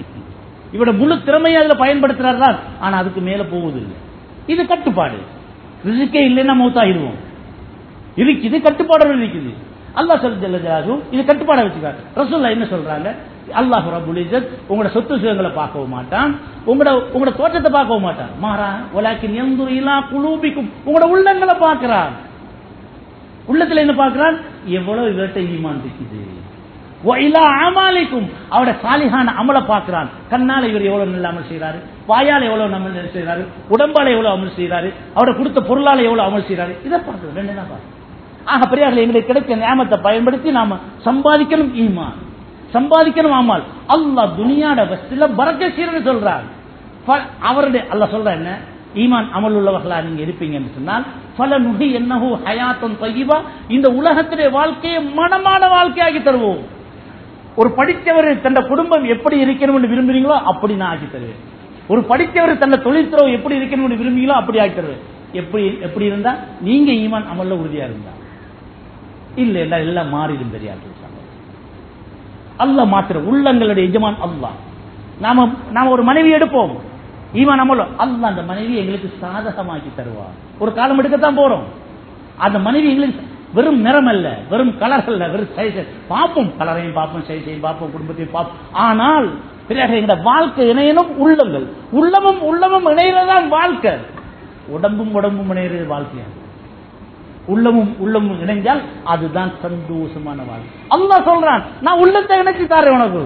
இவரோட முழு திறமையை அதுல பயன்படுத்துறாரு தான் ஆனா அதுக்கு மேல போகுது இல்லை இது கட்டுப்பாடு ரிசுக்கே இல்லைன்னா மௌத்தாகிடுவோம் இருக்குது கட்டுப்பாடோட இருக்குது அல்லாஹ் சொல்ல இது கட்டுப்பாடை வச்சுக்காரு ரசூல்லா என்ன சொல்றாங்க அல்லாஹ் ரபுல் இஸ்ஸத் உங்களோட சொத்து சுகங்களை பார்க்கவும் மாட்டான் உங்களோட உங்களோட தோற்றத்தை பார்க்கவும் மாட்டான் மாறா உலகின் எந்த இலா குலூபிக்கும் உங்களோட உள்ளங்களை பார்க்கிறான் உள்ளத்துல என்ன பார்க்கிறான் எவ்வளவு இவர்கிட்ட ஈமான் இருக்குது இலா அமாலிக்கும் அவட சாலிகான அமலை பார்க்கிறான் கண்ணால இவர் எவ்வளவு நல்ல அமல் செய்யறாரு வாயால எவ்வளவு நம்ம செய்யறாரு உடம்பால எவ்வளவு அமல் செய்யறாரு அவட கொடுத்த பொருளால எவ்வளவு அமல் செய்யறாரு இதை பார்க்கணும் ரெண்டு தான் பார்க்கணும் ஆக பெரியார்கள் எங்களுக்கு கிடைத்த நியமத்தை பயன்படுத்தி நாம சம்பாதிக்கணும் ஈமான் சம்பாதிக்கணும் ஆமால் அல்லாஹ் துனியாட வஸ்துல பறக்க செய்யறன்னு சொல்றார் அவருடைய அல்லாஹ் சொல்ற என்ன ஈமான் அமல் உள்ளவர்களா நீங்க இருப்பீங்கன்னு சொன்னால் பல நுகி என்னஹு ஹயாத்தம் தையீபா இந்த உலகத்திலே வாழ்க்கையை மனமான வாழ்க்கையாகி தருவோம் ஒரு படித்தவர் தன்னை குடும்பம் எப்படி இருக்கணும்னு விரும்புறீங்களோ அப்படி நான் ஆக்கி தருவேன் ஒரு படித்தவர் தன்னை தொழில்துறவு எப்படி இருக்கணும்னு விரும்புகிறீங்களோ அப்படி ஆக்கி தருவேன் எப்படி எப்படி இருந்தா நீங்க ஈமான் அமல்ல உறுதியா இருந்தா இல்ல இல்ல எல்லாம் மாறிடும் பெரியார்கள் அல்லாஹ் மாத்திர உள்ளங்களுடைய எஜமான் அல்லாஹ் நாம நாம ஒரு மனைவி எடுப்போம் ஈமான் அமலோ அல்லாஹ் அந்த மனைவி எங்களுக்கு சாதகமாக்கி தருவார் ஒரு காலம் எடுக்கத்தான் போறோம் அந்த மனைவி எங்களுக்கு வெறும் நிறம் அல்ல வெறும் கலர் அல்ல வெறும் சைஸ் பார்ப்போம் கலரையும் பார்ப்போம் சைஸையும் பார்ப்போம் குடும்பத்தையும் பார்ப்போம் ஆனால் பெரியாக எங்க வாழ்க்கை இணையனும் உள்ளங்கள் உள்ளமும் உள்ளமும் இணையதான் வாழ்க்கை உடம்பும் உடம்பும் இணையிறது வாழ்க்கையா உள்ளமும் உள்ளமும் இணைஞ்சால் அதுதான் சந்தோஷமான வாழ்க்கை அல்லாஹ் சொல்றான் நான் உள்ளத்தை இணைச்சு தாரேன் உனக்கு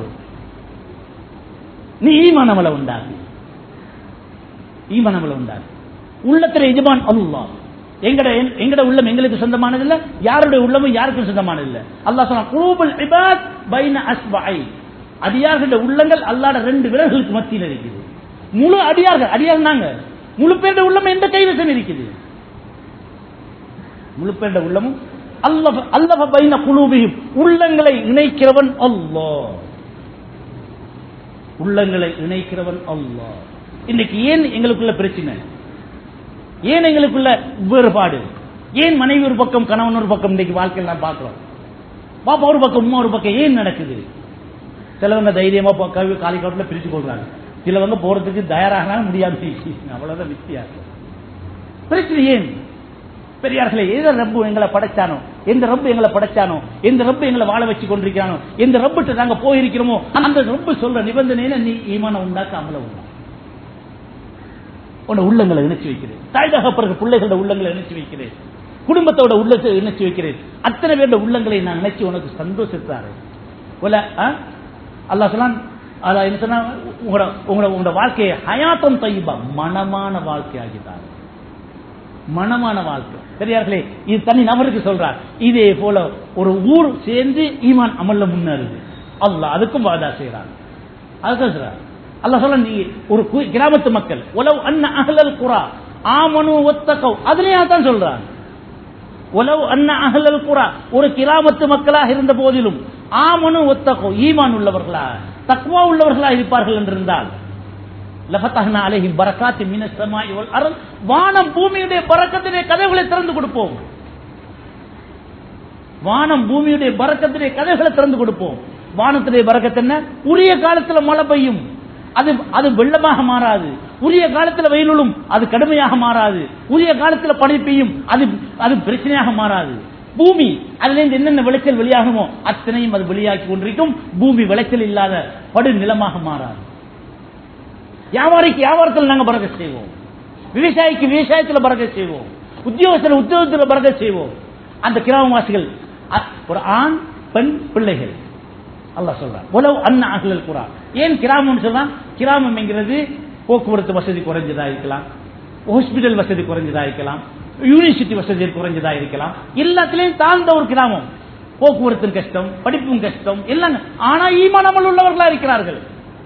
நீ ஈமானமலை உண்டாகு ஈமானமலை உண்டாகு உள்ளத்துல எஜமான் அல்லாஹ் எங்கட எங்கட உள்ளம் எங்களுக்கு சொந்தமானது இல்ல யாருடைய உள்ளமும் யாருக்கும் சொந்தமானது இல்ல அல்லாஹ் சொன்னா குலூபுல் இபாத் பைன அஸ்பஐ அடியார்களுடைய உள்ளங்கள் அல்லாட ரெண்டு விரல்களுக்கு மத்தியில் இருக்குது முழு அடியார்கள் அடியார் நாங்க முழு பேருடைய உள்ளம் எந்த கைவசம் இருக்குது முழு பேருடைய உள்ளமும் அல்லஃப அல்லஃப பைன குலூபியும் உள்ளங்களை இணைக்கிறவன் அல்லாஹ் உள்ளங்களை இணைக்கிறவன் அல்லாஹ் இன்னைக்கு ஏன் எங்களுக்குள்ள பிரச்சனை ஏன் எங்களுக்குள்ள வேறுபாடு ஏன் மனைவி ஒரு பக்கம் கணவன் ஒரு பக்கம் இன்னைக்கு வாழ்க்கையில் நான் பார்க்கிறோம் பாப்பா ஒரு பக்கம் உமா ஒரு பக்கம் ஏன் நடக்குது சிலவங்க தைரியமா போ- கவி காலி காட்டுல பிரிச்சு கொள்றாங்க சிலவங்க போறதுக்கு தயாராக முடியாது அவ்வளவுதான் வித்தியாசம் பிரச்சனை ஏன் பெரியார்களே எந்த ரப்பு எங்களை படைச்சானோ எந்த ரப்பு எங்களை படைச்சானோ எந்த ரப்பு எங்களை வாழ வச்சு கொண்டிருக்கிறானோ எந்த ரப்புட்டு நாங்க போயிருக்கிறோமோ அந்த ரப்பு சொல்ற நிபந்தனையில நீ ஈமான உண்டாக்க அமல உண்டா உன்னை உள்ளங்களை இணைச்சு வைக்கிறேன் தாய் தகப்பருக்கு பிள்ளைகளோட உள்ளங்களை இணைச்சு வைக்கிறேன் குடும்பத்தோட உள்ளத்தை இணைச்சு வைக்கிறேன் அத்தனை பேரோட உள்ளங்களை நான் இணைச்சு உனக்கு சந்தோஷத்தாரு உல அல்லாஹ் சொன்னான் அல்லாஹ் என்ன சொன்னா உங்களோட உங்களோட உங்களோட வாழ்க்கையை ஹயாத்தம் தையீபா மனமான வாழ்க்கை ஆகிட்டார் மனமான வாழ்க்கை பெரியார்களே இது தனி நபருக்கு சொல்றார் இதே போல ஒரு ஊர் சேர்ந்து ஈமான் அமல்ல முன்னேறுது அல்லாஹ் அதுக்கும் வாதா செய்யறாங்க அதுதான் சொல்றார் அல்லாஹ் சொல்ல நீ ஒரு கு- கிராமத்து மக்கள் உலவ் அன்ன அஹ்லல் குரா ஆமனு ஒத்தக்கவ் அதுலயே தான் சொல்றாங்க உலவ் அன்ன அஹ்லல் குரா ஒரு கிராமத்து மக்களாக இருந்த போதிலும் ஆமனு ஒத்தக்கோ ஈமான் உள்ளவர்களா தக்வா உள்ளவர்களா இருப்பார்கள் என்றிருந்தால் லஃபத்தஹ்னா அலைஹிம் பரக்காத்தி மினஸ் ஸமாஇ வல் அர்த் வானம் பூமியுடைய பரக்கத்திலே கதவுகளை திறந்து கொடுப்போம் வானம் பூமியுடைய பரக்கத்திலே கதவுகளை திறந்து கொடுப்போம் வானத்திலே பரக்கத்து என்ன உரிய காலத்துல மழை பெய்யும் அது அது வெள்ளமாக மாறாது உரிய காலத்துல வெயிலும் அது கடுமையாக மாறாது உரிய காலத்துல பனி பெய்யும் அது அது பிரச்சனையாக மாறாது பூமி அதுல இருந்து என்னென்ன விளைச்சல் வெளியாகுமோ அத்தனையும் அது வெளியாக்கி கொண்டிருக்கும் பூமி விளைச்சல் இல்லாத படு நிலமாக மாறாது வியாபாரிக்கு வியாபாரத்தில் நாங்க பறக்க செய்வோம் விவசாயிக்கு விவசாயத்தில் பறக்க செய்வோம் உத்தியோகத்தில் உத்தியோகத்தில் பறக்க செய்வோம் அந்த கிராமவாசிகள் அ- ஒரு ஆண் பெண் பிள்ளைகள் அல்லாஹ் சொல்றான் உலவு அண்ணா அகலல் குரா ஏன் கிராமம்னு சொல்றான் கிராமம் என்கிறது போக்குவரத்து வசதி குறைஞ்சதா இருக்கலாம் ஹாஸ்பிட்டல் வசதி குறைஞ்சதா இருக்கலாம் யூனிவர்சிட்டி வசதி குறைஞ்சதா இருக்கலாம் எல்லாத்திலையும் தாழ்ந்த ஒரு கிராமம் போக்குவரத்து கஷ்டம் படிப்பும் கஷ்டம் எல்லாம் ஆனா ஈமானமல் உள்ளவர்களா இருக்கிறார்கள்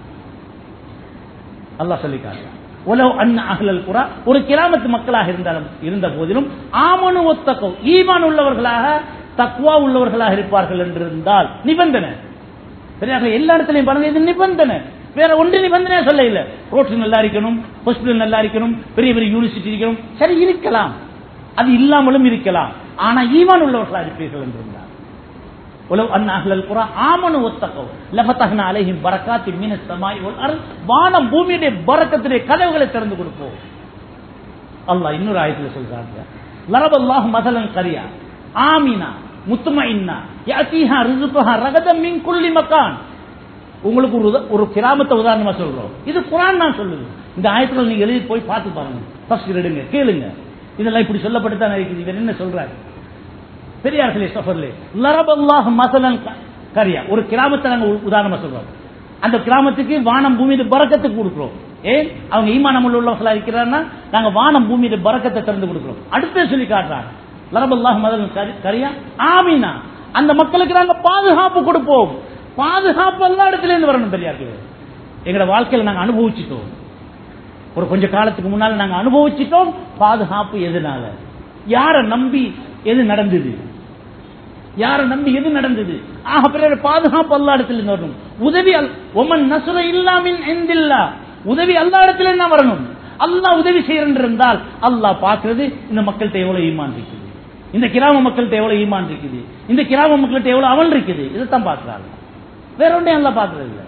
அல்லாஹ் சொல்லி காட்டுறான் உலவு அன்ன அகலல் குரா ஒரு கிராமத்து மக்களாக இருந்தாலும் இருந்த போதிலும் ஆமனு ஒத்தக்கோ ஈமான் உள்ளவர்களாக தக்வா உள்ளவர்களாக இருப்பார்கள் என்றிருந்தால் நிபந்தனை சரியாக எல்லா இடத்துலையும் பாருங்க இது நிபந்தனை வேற ஒன்று நிபந்தனை சொல்ல இல்ல ரோட்ஸ் நல்லா இருக்கணும் ஹாஸ்பிட்டல் நல்லா இருக்கணும் பெரிய பெரிய யூனிவர்சிட்டி இருக்கணும் சரி இருக்கலாம் அது இல்லாமலும் இருக்கலாம் ஆனா ஈமான் உள்ளவர்களா இருப்பீர்கள் என்றிருந்தால் உலவு அன் அஹ்லல் குரா ஆமனு ஒத்தக்கோ லஃபத்தஹ்னா அலைஹிம் பரக்காத்தி மீன சமாய் வல் அர்த் வானம் பூமியுடைய பரக்கத்திலே கதவுகளை திறந்து கொடுப்போம் அல்லாஹ் இன்னொரு ஆயத்துல சொல்றாங்க லரபல்லாஹு மதலன் கரியா ஆமினா முத்துமைன்னா யாத்திஹா ரிசுகுஹா ரகதம் மின் குல்லி மக்கான் உங்களுக்கு ஒரு உத- ஒரு கிராமத்தை உதாரணமா சொல்றோம் இது குரான் தான் சொல்லுது இந்த ஆயத்துல நீங்க எழுதி போய் பார்த்து பாருங்க தஃசீர் எடுங்க கேளுங்க இதெல்லாம் இப்படி சொல்லப்பட்டு தான் இருக்குது இவர் என்ன சொல்றாரு பெரியார்களே சஃபர்லே லரபல்லாஹ் மசலன் க- கரியா ஒரு கிராமத்தை நாங்க உ- உதாரணமா சொல்றோம் அந்த கிராமத்துக்கு வானம் பூமியில பறக்கத்துக்கு கொடுக்குறோம் ஏன் அவங்க ஈமானம் உள்ளவர்களா இருக்கிறாங்கன்னா நாங்க வானம் பூமியில பறக்கத்தை திறந்து கொடுக்குறோம் அடுத்து சொல்லி காட்டுறாங்க லரபல்லாஹ் மசலன் கரி- கரியா ஆமீனா அந்த மக்களுக்கு நாங்க பாதுகாப்பு கொடுப்போம் பாதுகாப்பு எல்லா இடத்துல இருந்து வரணும் பெரியார்களே எங்களோட வாழ்க்கையில நாங்க அனுபவிச்சிட்டோம் ஒரு கொஞ்ச காலத்துக்கு முன்னால நாங்க அனுபவிச்சிட்டோம் பாதுகாப்பு எதனால யார நம்பி எது நடந்தது யார நம்பி எது நடந்தது ஆக பிறகு பாதுகாப்பு அல்லா இடத்துல இருந்து வரணும் உதவி அல் ஒமன் நசுர இல்லாமின் எந்தில்லா உதவி அல்லா இடத்துல என்ன வரணும் அல்லாஹ் உதவி செய்யறன் இருந்தால் அல்லாஹ் பார்க்கிறது இந்த மக்கள்கிட்ட எவ்வளவு ஈமான் இருக்குது இந்த கிராம மக்கள்கிட்ட எவ்வளவு ஈமான் இருக்குது இந்த கிராம மக்கள்கிட்ட எவ்வளவு அவன் இருக்குது இதைத்தான் பார்க்கிறாங்க வேற ஒன்றையும் அல்லாஹ் பார்க்கறது இல்லை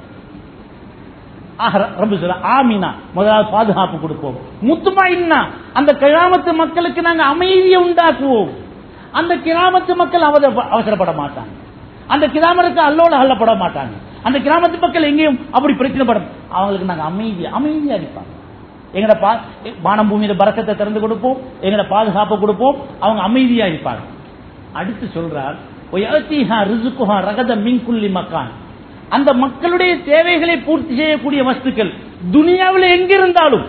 ஆக ரப்பு சொல்ல ஆமினா முதலாவது பாதுகாப்பு கொடுப்போம் முத்துமாயின்னா அந்த கிராமத்து மக்களுக்கு நாங்க அமைதியை உண்டாக்குவோம் அந்த கிராமத்து மக்கள் அவத- அவசரப்பட மாட்டாங்க அந்த கிராமத்துக்கு அல்லோல அள்ளப்பட மாட்டாங்க அந்த கிராமத்து மக்கள் எங்கேயும் அப்படி பிரச்சனைப்படும் அவங்களுக்கு நாங்க அமைதி அமைதியா இருப்பாங்க எங்கட பா வானம் பூமியில பறக்கத்தை திறந்து கொடுப்போம் எங்கட பாதுகாப்பு கொடுப்போம் அவங்க அமைதியா இருப்பாங்க அடுத்து சொல்றார் ஒயத்திஹா ரிசுகுஹா ரகத மின்குள்ளி மக்கான் அந்த மக்களுடைய தேவைகளை பூர்த்தி செய்யக்கூடிய வஸ்துக்கள் துனியாவில் எங்க இருந்தாலும்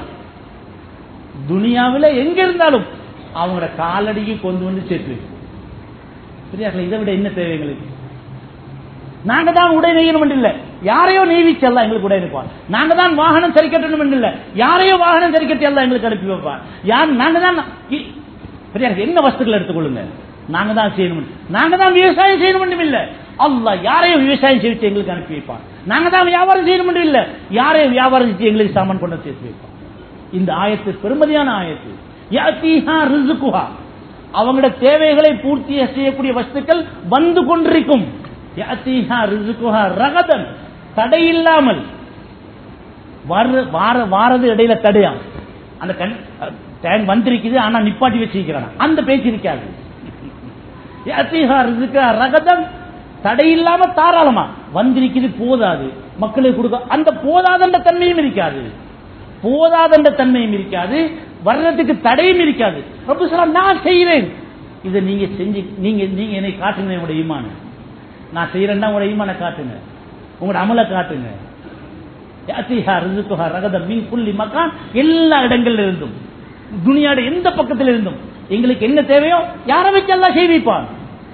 துனியாவில் எங்க இருந்தாலும் அவங்களோட காலடிக்கு கொண்டு வந்து சேர்த்து வைக்கும். சரியாங்களா இதை விட என்ன தேவை எங்களுக்கு நாங்க தான் உடை நெய்யணும் இல்ல யாரையோ நெய்விச்சல்ல எங்களுக்கு உடை நிற்பான் நாங்க தான் வாகனம் சரி கட்டணும் இல்ல யாரையோ வாகனம் சரி கட்டி எல்லாம் எங்களுக்கு அனுப்பி வைப்பான் யார் நாங்க தான் இ- பெரியார் என்ன வஸ்துக்கள் எடுத்துக்கொள்ளுங்க நாங்க தான் செய்யணும் நாங்க தான் விவசாயம் செய்யணும் இல்ல அல்லாஹ் யாரையும் விவசாயம் செய்து எங்களுக்கு அனுப்பி வைப்பான் நாங்க தான் வியாபாரம் செய்யணும் இல்ல யாரையும் வியாபாரம் செய்து எங்களுக்கு சாமான் கொண்டு வந்து சேர்த்து வைப்பான் இந்த ஆயத்து பெருமதியான ஆயத்து யாத்தீஹா ரிசுகுஹா அவங்களோட தேவைகளை பூர்த்தி செய்யக்கூடிய வஸ்துக்கள் வந்து கொண்டிருக்கும் யாத்தீஹா ரிசுகுஹா ரகதன் தடை இல்லாமல் வர்ற வார வாரது இடையில தடையாம் அந்த கண் டைம் வந்திருக்குது ஆனா நிப்பாட்டி வச்சிருக்கிறான் அந்த பேச்சு இருக்காது யாத்தீஹா ரிசுகா ரகதம் தடை இல்லாம தாராளமா வந்திருக்குது போதாது மக்களுக்கு கொடுக்க அந்த போதாதன்ற தன்மையும் இருக்காது போதாதன்ற தன்மையும் இருக்காது வர்றதுக்கு தடையும் இருக்காது ரப்பு சொல்றான், நான் செய்கிறேன் இதை நீங்க செஞ்சு நீங்க நீங்க என்னை காட்டுங்க என்னோட ஈமான நான் செய்யறேன்னா உங்களோட ஈமான காட்டுங்க உங்களோட அமலை காட்டுங்க யாத்திஹா ரிசுகுஹா ரகதம் மின் குல்லி மக்கான் எல்லா இடங்கள்ல இருந்தும் துனியாட எந்த பக்கத்துல இருந்தும் எங்களுக்கு என்ன தேவையோ யாரை வச்சு எல்லாம் செய்விப்பான்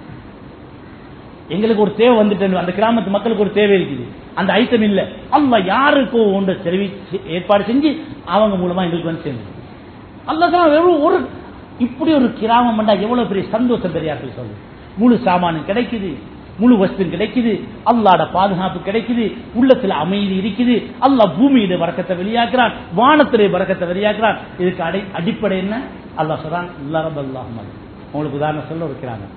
எங்களுக்கு ஒரு தேவை வந்துட்டு அந்த கிராமத்து மக்களுக்கு ஒரு தேவை இருக்குது அந்த ஐட்டம் இல்ல அல்ல யாருக்கோ ஒன்று தெரிவிச்சு ஏற்பாடு செஞ்சு அவங்க மூலமா எங்களுக்கு வந்து சேர்ந்து அல்ல வெறும் ஒரு இப்படி ஒரு கிராமம் பண்ணா எவ்வளவு பெரிய சந்தோஷம் பெரியார்கள் சொல்லு முழு சாமானும் கிடைக்குது முழு வஸ்து கிடைக்குது அல்லாட பாதுகாப்பு கிடைக்குது உள்ளத்துல அமைதி இருக்குது அல்லாஹ் பூமியில வரக்கத்தை வெளியாக்குறான் வானத்திலே வரக்கத்தை வெளியாக்குறான் இதுக்கு அடை அடிப்படை என்ன அல்லாஹ் சொல்றான் லரப் அல்லாஹ் உங்களுக்கு உதாரணம் சொல்ல ஒரு கிராமம்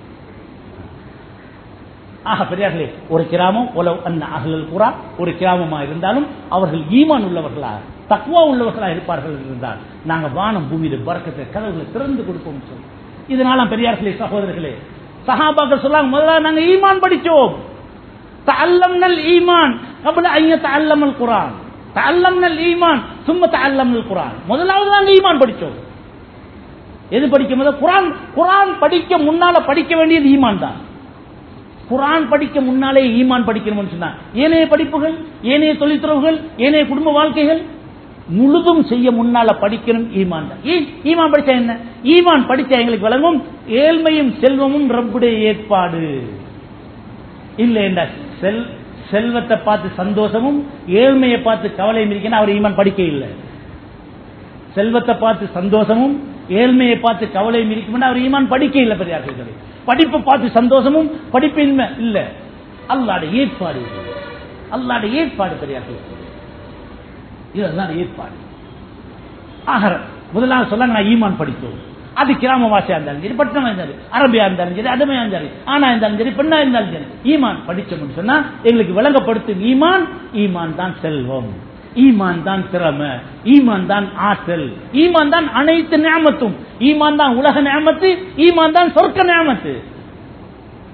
ஆக பெரியார்களே ஒரு கிராமம் உலவ் அன்ன அகலல் குரா ஒரு கிராமமா இருந்தாலும் அவர்கள் ஈமான் உள்ளவர்களா தக்குவா உள்ளவர்களா இருப்பார்கள் இருந்தால் நாங்க வானம் பூமியில பறக்கத்தை கதவுகளை திறந்து கொடுப்போம் சொல்லி இதனால பெரியார்களே சகோதரர்களே சஹாபாக்கள் சொல்லாங்க முதல்ல நாங்க ஈமான் படிச்சோம் தஅல்லம்னல் ஈமான் கபல ஐய தஅல்லமல் குர்ஆன் தஅல்லம்னல் ஈமான் சும்ம தஅல்லம்னல் குர்ஆன் முதலாவது நாங்க ஈமான் படிச்சோம் எது படிக்கும் போது குர்ஆன் குர்ஆன் படிக்க முன்னால படிக்க வேண்டியது ஈமான் தான் குரான் படிக்க முன்னாலே ஈமான் படிக்கணும்னு சொன்னா ஏனைய படிப்புகள் ஏனைய தொழில்துறவுகள் ஏனைய குடும்ப வாழ்க்கைகள் முழுதும் செய்ய முன்னால படிக்கணும் ஈமான் தான் ஏன் ஈமான் படிச்சா என்ன ஈமான் படிச்சா எங்களுக்கு விளங்கும் ஏழ்மையும் செல்வமும் ரப்புடைய ஏற்பாடு இல்லை என்ற செல் செல்வத்தை பார்த்து சந்தோஷமும் ஏழ்மையை பார்த்து கவலையும் இருக்கணும் அவர் ஈமான் படிக்க இல்லை செல்வத்தை பார்த்து சந்தோஷமும் ஏழ்மையை பார்த்து கவலையும் இருக்கும் அவர் ஈமான் படிக்க இல்லை பெரியார்கள் படிப்பை பார்த்து சந்தோஷமும் படிப்பின்மை இல்ல அல்லாட ஏற்பாடு இது. அல்லாட ஏற்பாடு பெரியார்கள் இதெல்லாம் ஏற்பாடு ஆக முதலாவது சொல்ல நான் ஈமான் படித்தோம் அது கிராமவாசியா இருந்தாலும் சரி பட்டணமா இருந்தாலும் அரபியா இருந்தாலும் சரி அதமையா இருந்தாலும் சரி ஆனா இருந்தாலும் சரி பெண்ணா இருந்தாலும் சரி ஈமான் படிச்சோம்னு சொன்னா எங்களுக்கு விளங்கப்படுத்தும் ஈமான் ஈமான் தான் செல்வம் ஈமான் தான் திறமை ஈமான் தான் ஆற்றல் ஈமான் தான் அனைத்து நியமத்தும் ஈமான் தான் உலக நியமத்து ஈமான் தான் சொர்க்க நியமத்து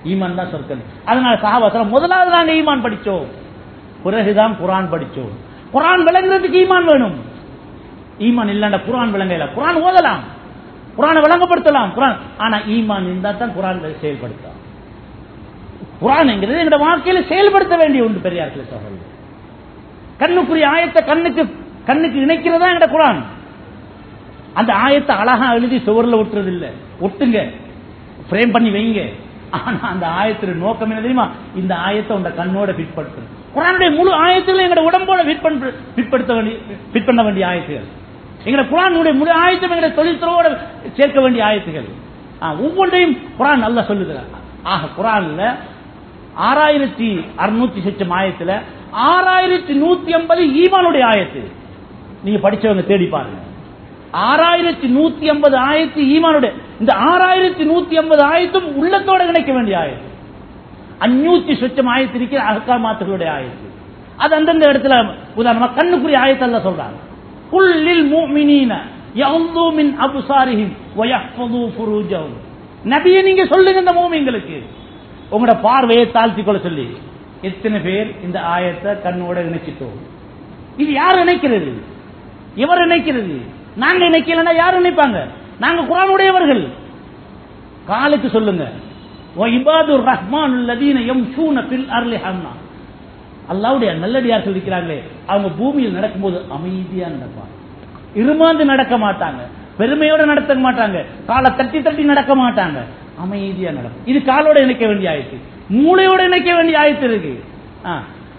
ஈமான் தான் சொர்க்கம் அதனால சஹாபாசலம் முதலாவது நாங்க ஈமான் படிச்சோம் பிறகுதான் குரான் படிச்சோம் குரான் விளங்குறதுக்கு ஈமான் வேணும் ஈமான் இல்லைன்னா குரான் விளங்கல குரான் ஓதலாம் குரானை விளங்கப்படுத்தலாம் குரான் ஆனா ஈமான் இருந்தா தான் குரான் செயல்படுத்தலாம் குரான்ங்கிறது எங்களோட வாழ்க்கையில செயல்படுத்த வேண்டிய ஒன்று பெரியார்கள் சகோதரர் கண்ணுக்குரிய ஆயத்தை கண்ணுக்கு கண்ணுக்கு இணைக்கிறதா எங்கட குரான் அந்த ஆயத்தை அழகா எழுதி சுவர்ல ஒட்டுறது இல்ல ஒட்டுங்க ஃப்ரேம் பண்ணி வைங்க ஆனா அந்த ஆயத்தின் நோக்கம் என்ன தெரியுமா இந்த ஆயத்தை உங்க கண்ணோட ஃபிட் படுத்துறது குரானுடைய முழு ஆயத்தில் எங்களோட உடம்போட ஃபிட் பண்ண ஃபிட் படுத்த வேண்டிய ஃபிட் பண்ண வேண்டிய ஆயத்துகள் எங்களோட குரானுடைய முழு ஆயத்தம் எங்களோட தொழில்துறையோட சேர்க்க வேண்டிய ஆயத்துகள் ஆ, ஒவ்வொன்றையும் குரான் நல்லா சொல்லுகிறார் ஆக குரான்ல ஆறாயிரத்தி அறுநூத்தி சொச்சம் ஆயத்துல ஆறாயிரத்தி நூத்தி ஐம்பது ஈமானுடைய ஆயத்து நீங்க படிச்சவங்க தேடி பாருங்க ஆறாயிரத்தி நூத்தி ஐம்பது ஆயத்து ஈமானுடைய இந்த ஆறாயிரத்தி நூத்தி ஐம்பது ஆயத்தும் உள்ளத்தோட இணைக்க வேண்டிய ஆயத்து அஞ்சூத்தி சொச்சம் ஆயத்து இருக்கிற அகக்காமாத்துகளுடைய ஆயத்து அது அந்தந்த இடத்துல உதாரணமா கண்ணுக்குரிய ஆயத்தல்ல சொல்றாங்க குல்லில் முஃமினீன யஹ்து மின் அப்சாரிஹிம் வ யஹ்ஃபது ஃபுரூஜஹும் நபியே நீங்க சொல்லுங்க இந்த மூமிங்களுக்கு உங்களோட பார்வையை தாழ்த்தி கொள்ள சொல்லி எத்தனை பேர் இந்த ஆயத்தை கண்ணோட இணைச்சிட்டோம் இது யார் இணைக்கிறது இவர் இணைக்கிறது நாங்க இணைக்கலன்னா யார் இணைப்பாங்க நாங்க குரானுடையவர்கள் காலுக்கு சொல்லுங்க இபாதுர் ரஹ்மான் அல்லதீன யம்ஷூன ஃபில் அர்லி ஹன்னா அல்லாவுடைய நல்லடியார்கள் இருக்கிறாங்களே அவங்க பூமியில் நடக்கும்போது அமைதியா நடப்பாங்க இருமாந்து நடக்க மாட்டாங்க பெருமையோட நடத்த மாட்டாங்க காலை தட்டி தட்டி நடக்க மாட்டாங்க அமைதியா நடக்கும் இது காலோட இணைக்க வேண்டிய ஆயத்து மூளையோட இணைக்க வேண்டிய ஆயத்து இருக்கு ஆ.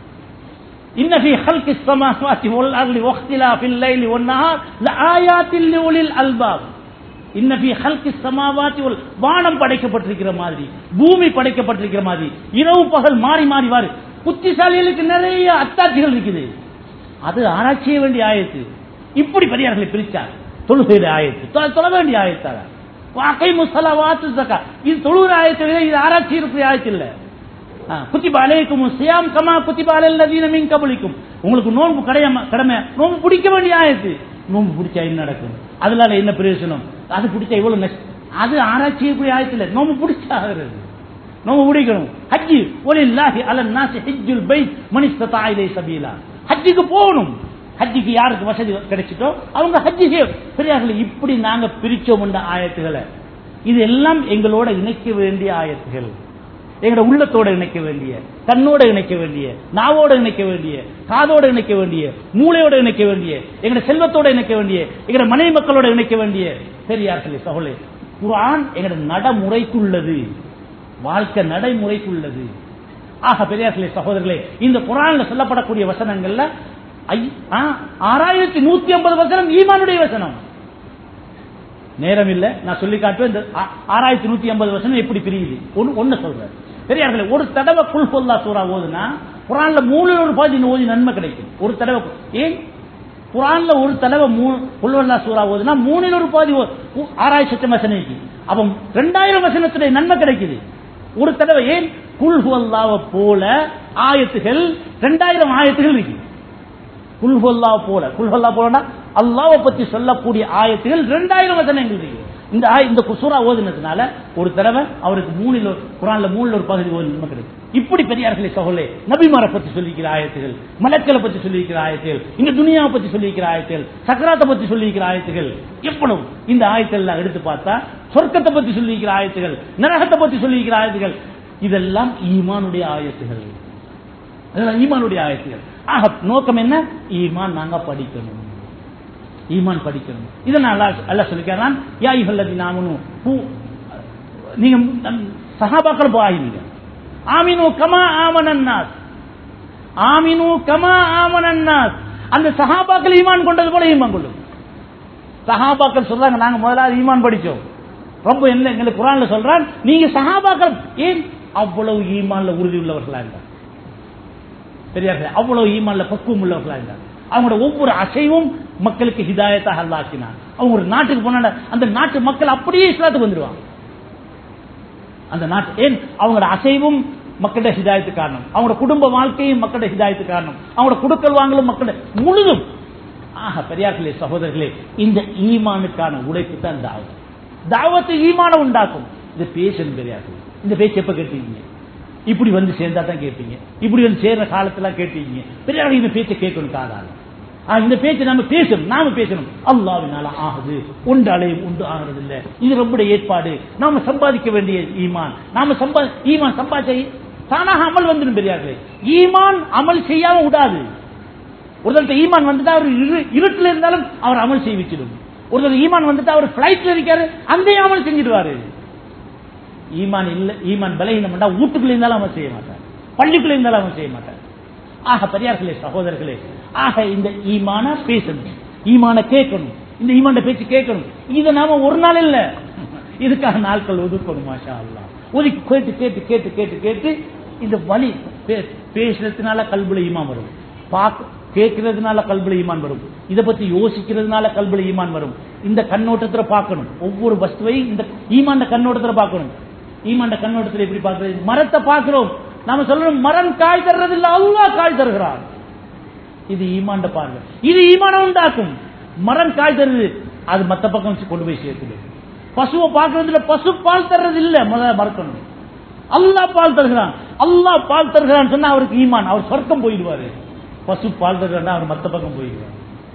إن في خلق السماوات والأرض واختلاف الليل والنهار لآيات لأولي الألباب இன்ன في خلق السماوات وال வானம் படைக்கப்பட்டிருக்கிற மாதிரி பூமி படைக்கப்பட்டிருக்கிற மாதிரி இரவு பகல் மாறி மாறி வாரு புத்திசாலிகளுக்கு நிறைய அத்தாட்சிகள் இருக்குது அது ஆராய்ச்சி செய்ய வேண்டிய ஆயத்து இப்படி பெரியார்களை பிரிச்சார் தொழுகையில ஆயத்து தொ- தொழ வேண்டிய ஆயத்தாக வாக்கை முசலா வாத்து சக்கா இது தொழுகிற ஆயத்தை விட இது ஆராய்ச்சி இருக்கிற ஆயத்து இல்லை குத்திப அலைக்கும் சியாம் கமா குத்திப அலல்லதீன மின் கபலிக்கும் உங்களுக்கு நோன்பு கடமை கடமை நோன்பு பிடிக்க வேண்டிய ஆயத்து நோன்பு பிடிச்சா என்ன நடக்கும் அதனால என்ன பிரயோஜனம் அது பிடிச்சா இவ்வளவு நஷ்டம் அது ஆராய்ச்சி செய்யக்கூடிய ஆயத்தில் நோன்பு பிடிச்சா ஆகிறது நோன்பு பிடிக்கணும் ஹஜ்ஜி ஒலில்லாஹி அலன் நாசி ஹஜ்ஜுல் பைத் மனிஸ்ததா இலை சபீலா ஹஜ்ஜுக்கு போகணும் ஹஜ்ஜிக்கு யாருக்கு வசதி கிடைச்சிட்டோ அவங்க ஹஜ்ஜி செய்ய பெரியார்கள் இப்படி நாங்க பிரிச்சோம் என்ற ஆயத்துகளை இது எல்லாம் எங்களோட இணைக்க வேண்டிய ஆயத்துகள் எங்களோட உள்ளத்தோட இணைக்க வேண்டிய கண்ணோட இணைக்க வேண்டிய நாவோட இணைக்க வேண்டிய காதோட இணைக்க வேண்டிய மூளையோட இணைக்க வேண்டிய எங்களோட செல்வத்தோட இணைக்க வேண்டிய எங்களோட மனைவி மக்களோட இணைக்க வேண்டிய பெரியார்களே சகோலே குர்ஆன் எங்களோட நடைமுறைக்குள்ளது வாழ்க்கை நடைமுறைக்குள்ளது ஆக பெரியார்களே சகோதரர்களே இந்த குரான்ல சொல்லப்படக்கூடிய வசனங்கள்ல ஐ- ஆ, ஆறாயிரத்தி நூத்தி ஐம்பது வசனம் ஈமானுடைய வசனம் நேரம் இல்ல நான் சொல்லி காட்டுவேன் இந்த ஆ- ஆறாயிரத்தி நூத்தி ஐம்பது வசனம் எப்படி பிரியுது ஒன்னு ஒன்னு சொல்றேன் பெரியார்களே ஒரு தடவை குல் பொல்லா சூறா ஓதுனா குரான்ல மூணு ஒரு பாதி ஓதி நன்மை கிடைக்கும் ஒரு தடவை கு- ஏன் குரான்ல ஒரு தடவை மூணு புல்வல்லா சூறா ஓதுனா மூணில் ஒரு பாதி ஓ- உ- ஆறாயிரத்தி வசனம் இருக்கு அப்ப ரெண்டாயிரம் வசனத்துடைய நன்மை கிடைக்குது ஒரு தடவை ஏன் குல் ஹுவல்லாவை போல ஆயத்துகள் ரெண்டாயிரம் ஆயத்துகள் இருக்கு குல்ஹொல்லா போல குல்ஹொல்லா போலனா அல்லாவை பத்தி சொல்லக்கூடிய ஆயத்துகள் ரெண்டாயிரம் வசனங்கள் இருக்கு இந்த ஆய- இந்த குசூரா ஓதுனதுனால ஒரு தடவை அவருக்கு மூணில் ஒரு- குரான்ல மூணுல ஒரு பகுதி ஓதி நன்மை கிடைக்கும் இப்படி பெரியார்களே சகோலே நபிமாரை பத்தி சொல்லியிருக்கிற ஆயத்துகள் மலக்களை பத்தி சொல்லியிருக்கிற ஆயத்துகள் இந்த துனியாவை பத்தி சொல்லியிருக்கிற ஆயத்துகள் சக்கராத்தை பத்தி சொல்லியிருக்கிற ஆயத்துகள் எவ்வளவு இந்த ஆயத்தை எல்லாம் எடுத்து பார்த்தா சொர்க்கத்தை பத்தி சொல்லியிருக்கிற ஆயத்துகள் நரகத்தை பத்தி சொல்லியிருக்கிற ஆயத்துகள் இதெல்லாம் ஈமானுடைய ஆயத்துகள் அதெல்லாம் ஈமானுடைய ஆயத்துகள் ஆக நோக்கம் என்ன ஈமான் நாங்க படிக்கணும் ஈமான் படிக்கணும் இதை நான் அல்லாஹ் அல்லாஹ் சொல்லிக்கிறான் யா இஹல்லதி நாமனு பூ நீங்க நம் சஹாபாக்கள் போகிறீங்க ஆமினு கமா ஆமனன்னாஸ் ஆமினு கமா ஆமனன்னாஸ் அந்த சஹாபாக்கள் ஈமான் கொண்டது போல ஈமான் கொள்ளும் சஹாபாக்கள் சொல்றாங்க நாங்க முதலாவது ஈமான் படிச்சோம் ரொம்ப என்ன எங்களுக்கு குரான்ல சொல்றான் நீங்க சஹாபாக்கள் ஏன் அவ்வளவு ஈமான்ல உறுதி உள்ளவர்களா இருந்தாங்க பெரியார்கள் அவ்வளவு ஈமான்ல பக்குவம் உள்ளவர்களா இருந்தாங்க அவங்களோட ஒவ்வொரு அசைவும் மக்களுக்கு ஹிதாயத்தாக அல்லாக்கினான் அவங்க ஒரு நாட்டுக்கு போனா அந்த நாட்டு மக்கள் அப்படியே இஸ்லாத்துக்கு வந்துடுவாங்க அந்த நாட்டு ஏன் அவங்களோட அசைவும் மக்களோட ஹிதாயத்து காரணம் அவங்களோட குடும்ப வாழ்க்கையும் மக்களோட ஹிதாயத்து காரணம் அவங்களோட குடுக்கல் வாங்கலும் மக்களோட முழுதும் ஆக பெரியார்களே சகோதரர்களே இந்த ஈமானுக்கான உழைப்பு தான் தாவத் தாவத்து ஈமான உண்டாக்கும் இந்த பேசணும் பெரியாரு இந்த பேச்சு எப்ப கேட்டீங்க இப்படி வந்து சேர்ந்தா தான் கேட்பீங்க இப்படி வந்து சேர்ற காலத்துல கேட்டீங்க பெரியார் இந்த பேச்சை கேட்கணும் காதால ஆ, இந்த பேச்சை நாம பேசணும் நாம பேசணும் அல்லாவினால ஆகுது உண்டாலையும் உண்டு ஆகிறது இல்ல இது ரொம்ப ஏற்பாடு நாம சம்பாதிக்க வேண்டிய ஈமான் நாம சம்பா ஈமான் சம்பாதிச்ச தானாக அமல் வந்துடும் பெரியார்களே ஈமான் அமல் செய்யாம விடாது ஒருத்தர் ஈமான் வந்துட்டா அவர் இரு- இருட்டுல இருந்தாலும் அவர் அமல் செய்ய வச்சிடும் ஒருத்தர் ஈமான் வந்துட்டா அவர் பிளைட்ல இருக்காரு அங்கேயும் அமல் செஞ்சிடுவாரு ஈமான் இல்ல ஈமான் பலகீனம் பண்ணா வீட்டுக்குள்ள இருந்தாலும் அவன் செய்ய மாட்டான் பள்ளிக்குள்ள இருந்தாலும் அவன் செய்ய மாட்டான் ஆக பெரியார்களே சகோதரர்களே ஆக இந்த ஈமான பேசணும் ஈமான கேட்கணும் இந்த ஈமான பேச்சு கேட்கணும் இதை நாம ஒரு நாள் இல்ல இதுக்காக நாட்கள் ஒதுக்கணும் மாஷா அல்லாஹ் ஒதுக்கி கேட்டு கேட்டு கேட்டு கேட்டு கேட்டு இந்த வழி பே- பேசுறதுனால கல்புல ஈமான் வரும் பார்க்க கேட்கறதுனால கல்புல ஈமான் வரும் இதை பத்தி யோசிக்கிறதுனால கல்புல ஈமான் வரும் இந்த கண்ணோட்டத்துல பார்க்கணும் ஒவ்வொரு வஸ்துவையும் இந்த ஈமான் கண்ணோட்டத்துல பார்க்கணும் ஈமான் கண்ணோட்டத்துல எப்படி பார்க்கறது மரத்தை பார்க்கிறோம் நாம சொல்லணும் மரம் காய் தர்றது இல்ல அல்லாஹ் காய் தருகிறான் இது ஈமாண்ட பார்வை இது ஈமானம் உண்டாக்கும் மரம் காய் தருது அது மத்த பக்கம் வச்சு கொண்டு போய் சேர்க்குது பசுவை பார்க்கறதுல பசு பால் தர்றது இல்ல முதல்ல மறக்கணும் அல்லாஹ் பால் தருகிறான் அல்லாஹ் பால் தருகிறான் சொன்னா அவருக்கு ஈமான் அவர் சொர்க்கம் போயிடுவாரு பசு பால் தருகிறான் அவர் மத்த பக்கம் போயிடுவார்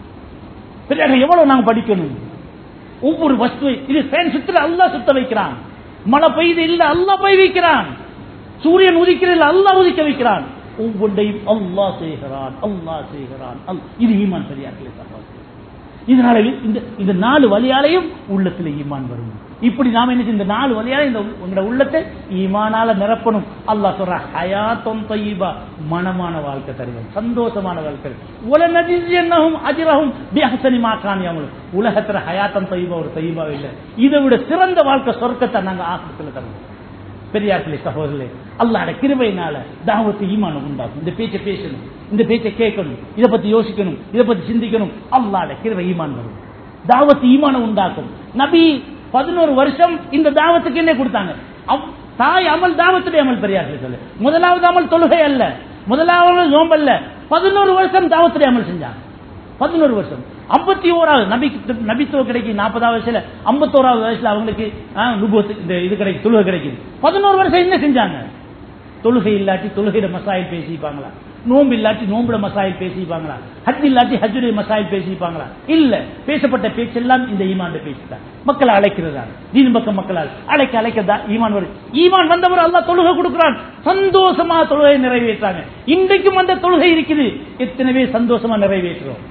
பெரியாங்க எவ்வளவு நாங்க படிக்கணும் ஒவ்வொரு வஸ்துவை இது ஃபேன் சுத்துல அல்லாஹ் சுத்த வைக்கிறான் மழை பெய்யுது இல்ல அல்லாஹ் பெய் வைக்கிறான் சூரியன் உதிக்கிறது இல்ல அல்லாஹ் உதிக்க வைக்கிறான் ஒவ்வொன்றையும் அல்லாஹ் செய்கிறான் அல்லாஹ் செய்கிறான் அல்- இது ஈமான் பெரியார்களே சகோதரர்களே. இதனால இந்த இந்த நாலு வழியாலையும் உள்ளத்துல ஈமான் வரும் இப்படி நாம என்ன செய்ய- இந்த நாலு வழியால இந்த உ- உங்களோட உள்ளத்தை ஈமானால நிரப்பணும் அல்லாஹ் சொல்ற ஹயாத்தம் தய்யிபா மனமான வாழ்க்கை தருவோம் சந்தோஷமான வாழ்க்கை உல நஜிஜன்னஹும் அஜ்ரஹும் பிஅஹ்சனி மா கானு யஅமலூன் உலகத்துல ஹயாத்தம் தய்யிபா ஒரு தய்யிபா இல்ல இதை விட சிறந்த வாழ்க்கை சொர்க்கத்தை நாங்க ஆக்கிரத்துல தருவோம் பெரியார்களே சகோதரர்களே அல்லாட கிருபையினால தாவத்து ஈமானம் உண்டாகும் இந்த பேச்சை பேசணும் இந்த பேச்சை கேட்கணும் இதை பத்தி யோசிக்கணும் இதை பத்தி சிந்திக்கணும் அல்லாட கிருபை ஈமான் வரும் தாவத்து ஈமானம் உண்டாக்கும் நபி பதினோரு வருஷம் இந்த தாவத்துக்கு என்ன கொடுத்தாங்க அவ்- தாய் அமல் தாவத்துடைய அமல் பெரியார்களே சொல்லு முதலாவது அமல் தொழுகை அல்ல முதலாவது நோம்பல்ல பதினோரு வருஷம் தாவத்துடைய அமல் செஞ்சாங்க பதினோரு வருஷம் ஐம்பத்தி ஓராவது நபி நபித்துவ கிடைக்கும் நாற்பதாவது வயசுல ஐம்பத்தோராவது வயசுல அவங்களுக்கு ஆ, நுபுவத்து இந்த இது கிடைக்கும் தொழுகை கிடைக்குது பதினோரு வருஷம் என்ன செஞ்சாங்க தொழுகை இல்லாட்டி தொழுகையிட மசாயில் பேசிப்பாங்களா நோம்பு இல்லாட்டி நோம்புல மசாயில் பேசிப்பாங்களா ஹஜ் இல்லாட்டி ஹஜ்ஜுடைய மசாயில் பேசிப்பாங்களா இல்ல பேசப்பட்ட பேச்செல்லாம் இந்த ஈமான் பேச்சு தான் மக்களை அழைக்கிறதா தீன் பக்கம் மக்களால் அழைக்க அழைக்கதா ஈமான் வரும் ஈமான் வந்தவர் அல்லாஹ் தொழுகை கொடுக்கிறான் சந்தோஷமா தொழுகை நிறைவேற்றாங்க இன்றைக்கும் அந்த தொழுகை இருக்குது எத்தனை பேர் சந்தோஷமா நிறைவேற்றுறோம்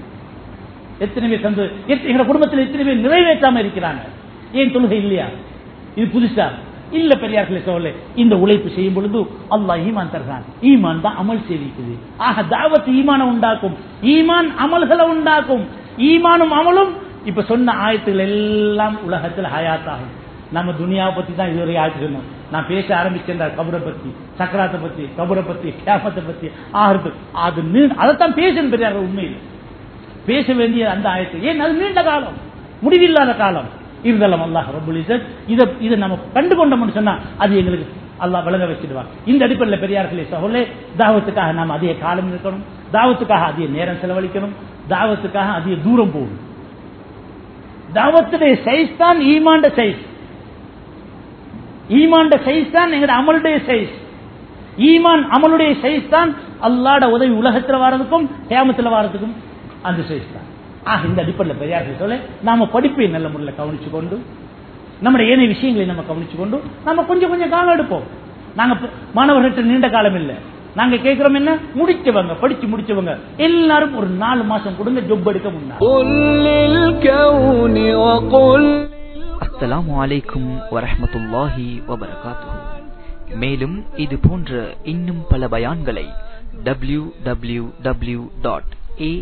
எத்தனை பேர் சந்தோஷம் எங்க குடும்பத்தில் எத்தனை பேர் நிறைவேற்றாம இருக்கிறாங்க ஏன் தொழுகை இல்லையா இது புதுசா இல்ல பெரியார்களே சோழே இந்த உழைப்பு செய்யும் பொழுது அல்லாஹ் ஈமான் தருகிறான் ஈமான் தான் அமல் செய்திருக்குது ஆக தாவத் ஈமான உண்டாக்கும் ஈமான் அமல்களை உண்டாக்கும் ஈமானும் அமலும் இப்ப சொன்ன ஆயத்துகள் எல்லாம் உலகத்தில் ஹயாத்தாகும் நம்ம துனியாவை பத்தி தான் இதுவரை ஆயத்து சொன்னோம் நான் பேச ஆரம்பிச்சேன் கபரை பத்தி சக்கராத்தை பத்தி கபரை பத்தி கேபத்தை பத்தி ஆகிறது அது நீ- அதைத்தான் பேசணும் பெரியார்கள் உண்மையில் பேச வேண்டிய அந்த ஆயத்து ஏன் அது நீண்ட காலம் முடிவில்லாத காலம் இருந்தாலும் அல்லாஹ் ரபுல் இஸ்ஸத் இதை இதை நம்ம கண்டு கொண்டோம்னு சொன்னா அது எங்களுக்கு அல்லாஹ் விளங்க வச்சிடுவான் இந்த அடிப்படையில் பெரியார்களே சகோலே தாவத்துக்காக நாம் அதிக காலம் இருக்கணும் தாவத்துக்காக அதிக நேரம் செலவழிக்கணும் தாவத்துக்காக அதிக தூரம் போகணும் தாவத்துடைய சைஸ் தான் ஈமாண்ட சைஸ் ஈமாண்ட சைஸ் தான் எங்கட அமலுடைய சைஸ் ஈமான் அமலுடைய சைஸ் தான் அல்லாட உதவி உலகத்துல வாரதுக்கும் கேமத்துல வாரதுக்கும் அந்த சைஸ் தான் ஆக இந்த அடிப்படையில் பெரியார்கள் சொல்ல நாம படிப்பை நல்ல முறையில் கவனிச்சு கொண்டு நம்முடைய ஏனைய விஷயங்களை நம்ம கவனிச்சு கொண்டு நம்ம கொஞ்சம் கொஞ்சம் காலம் எடுப்போம் நாங்க ப- மாணவர்கள்ட்ட நீண்ட காலம் இல்லை நாங்க கேட்கிறோம் என்ன முடிச்சவங்க படிச்சு முடிச்சவங்க எல்லாரும் ஒரு நாலு மாசம் கொடுங்க ஜொப் எடுக்க முன்னாடி قل للكون وقل அஸ்ஸலாமு அலைக்கும் வரஹ்மத்துல்லாஹி வபரகாத்துஹு மேலும் இது போன்ற இன்னும் பல பயான்களை டபிள்யூ டபிள்யூ டபிள்யூ டாட்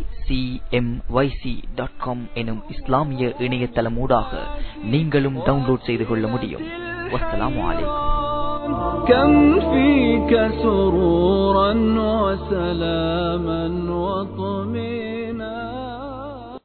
எனும் இஸ்லாமிய இணையதளமூடாக நீங்களும் டவுன்லோட் செய்து கொள்ள முடியும் வஸ்ஸலாமு அலைக்கும் كم فيك سرورا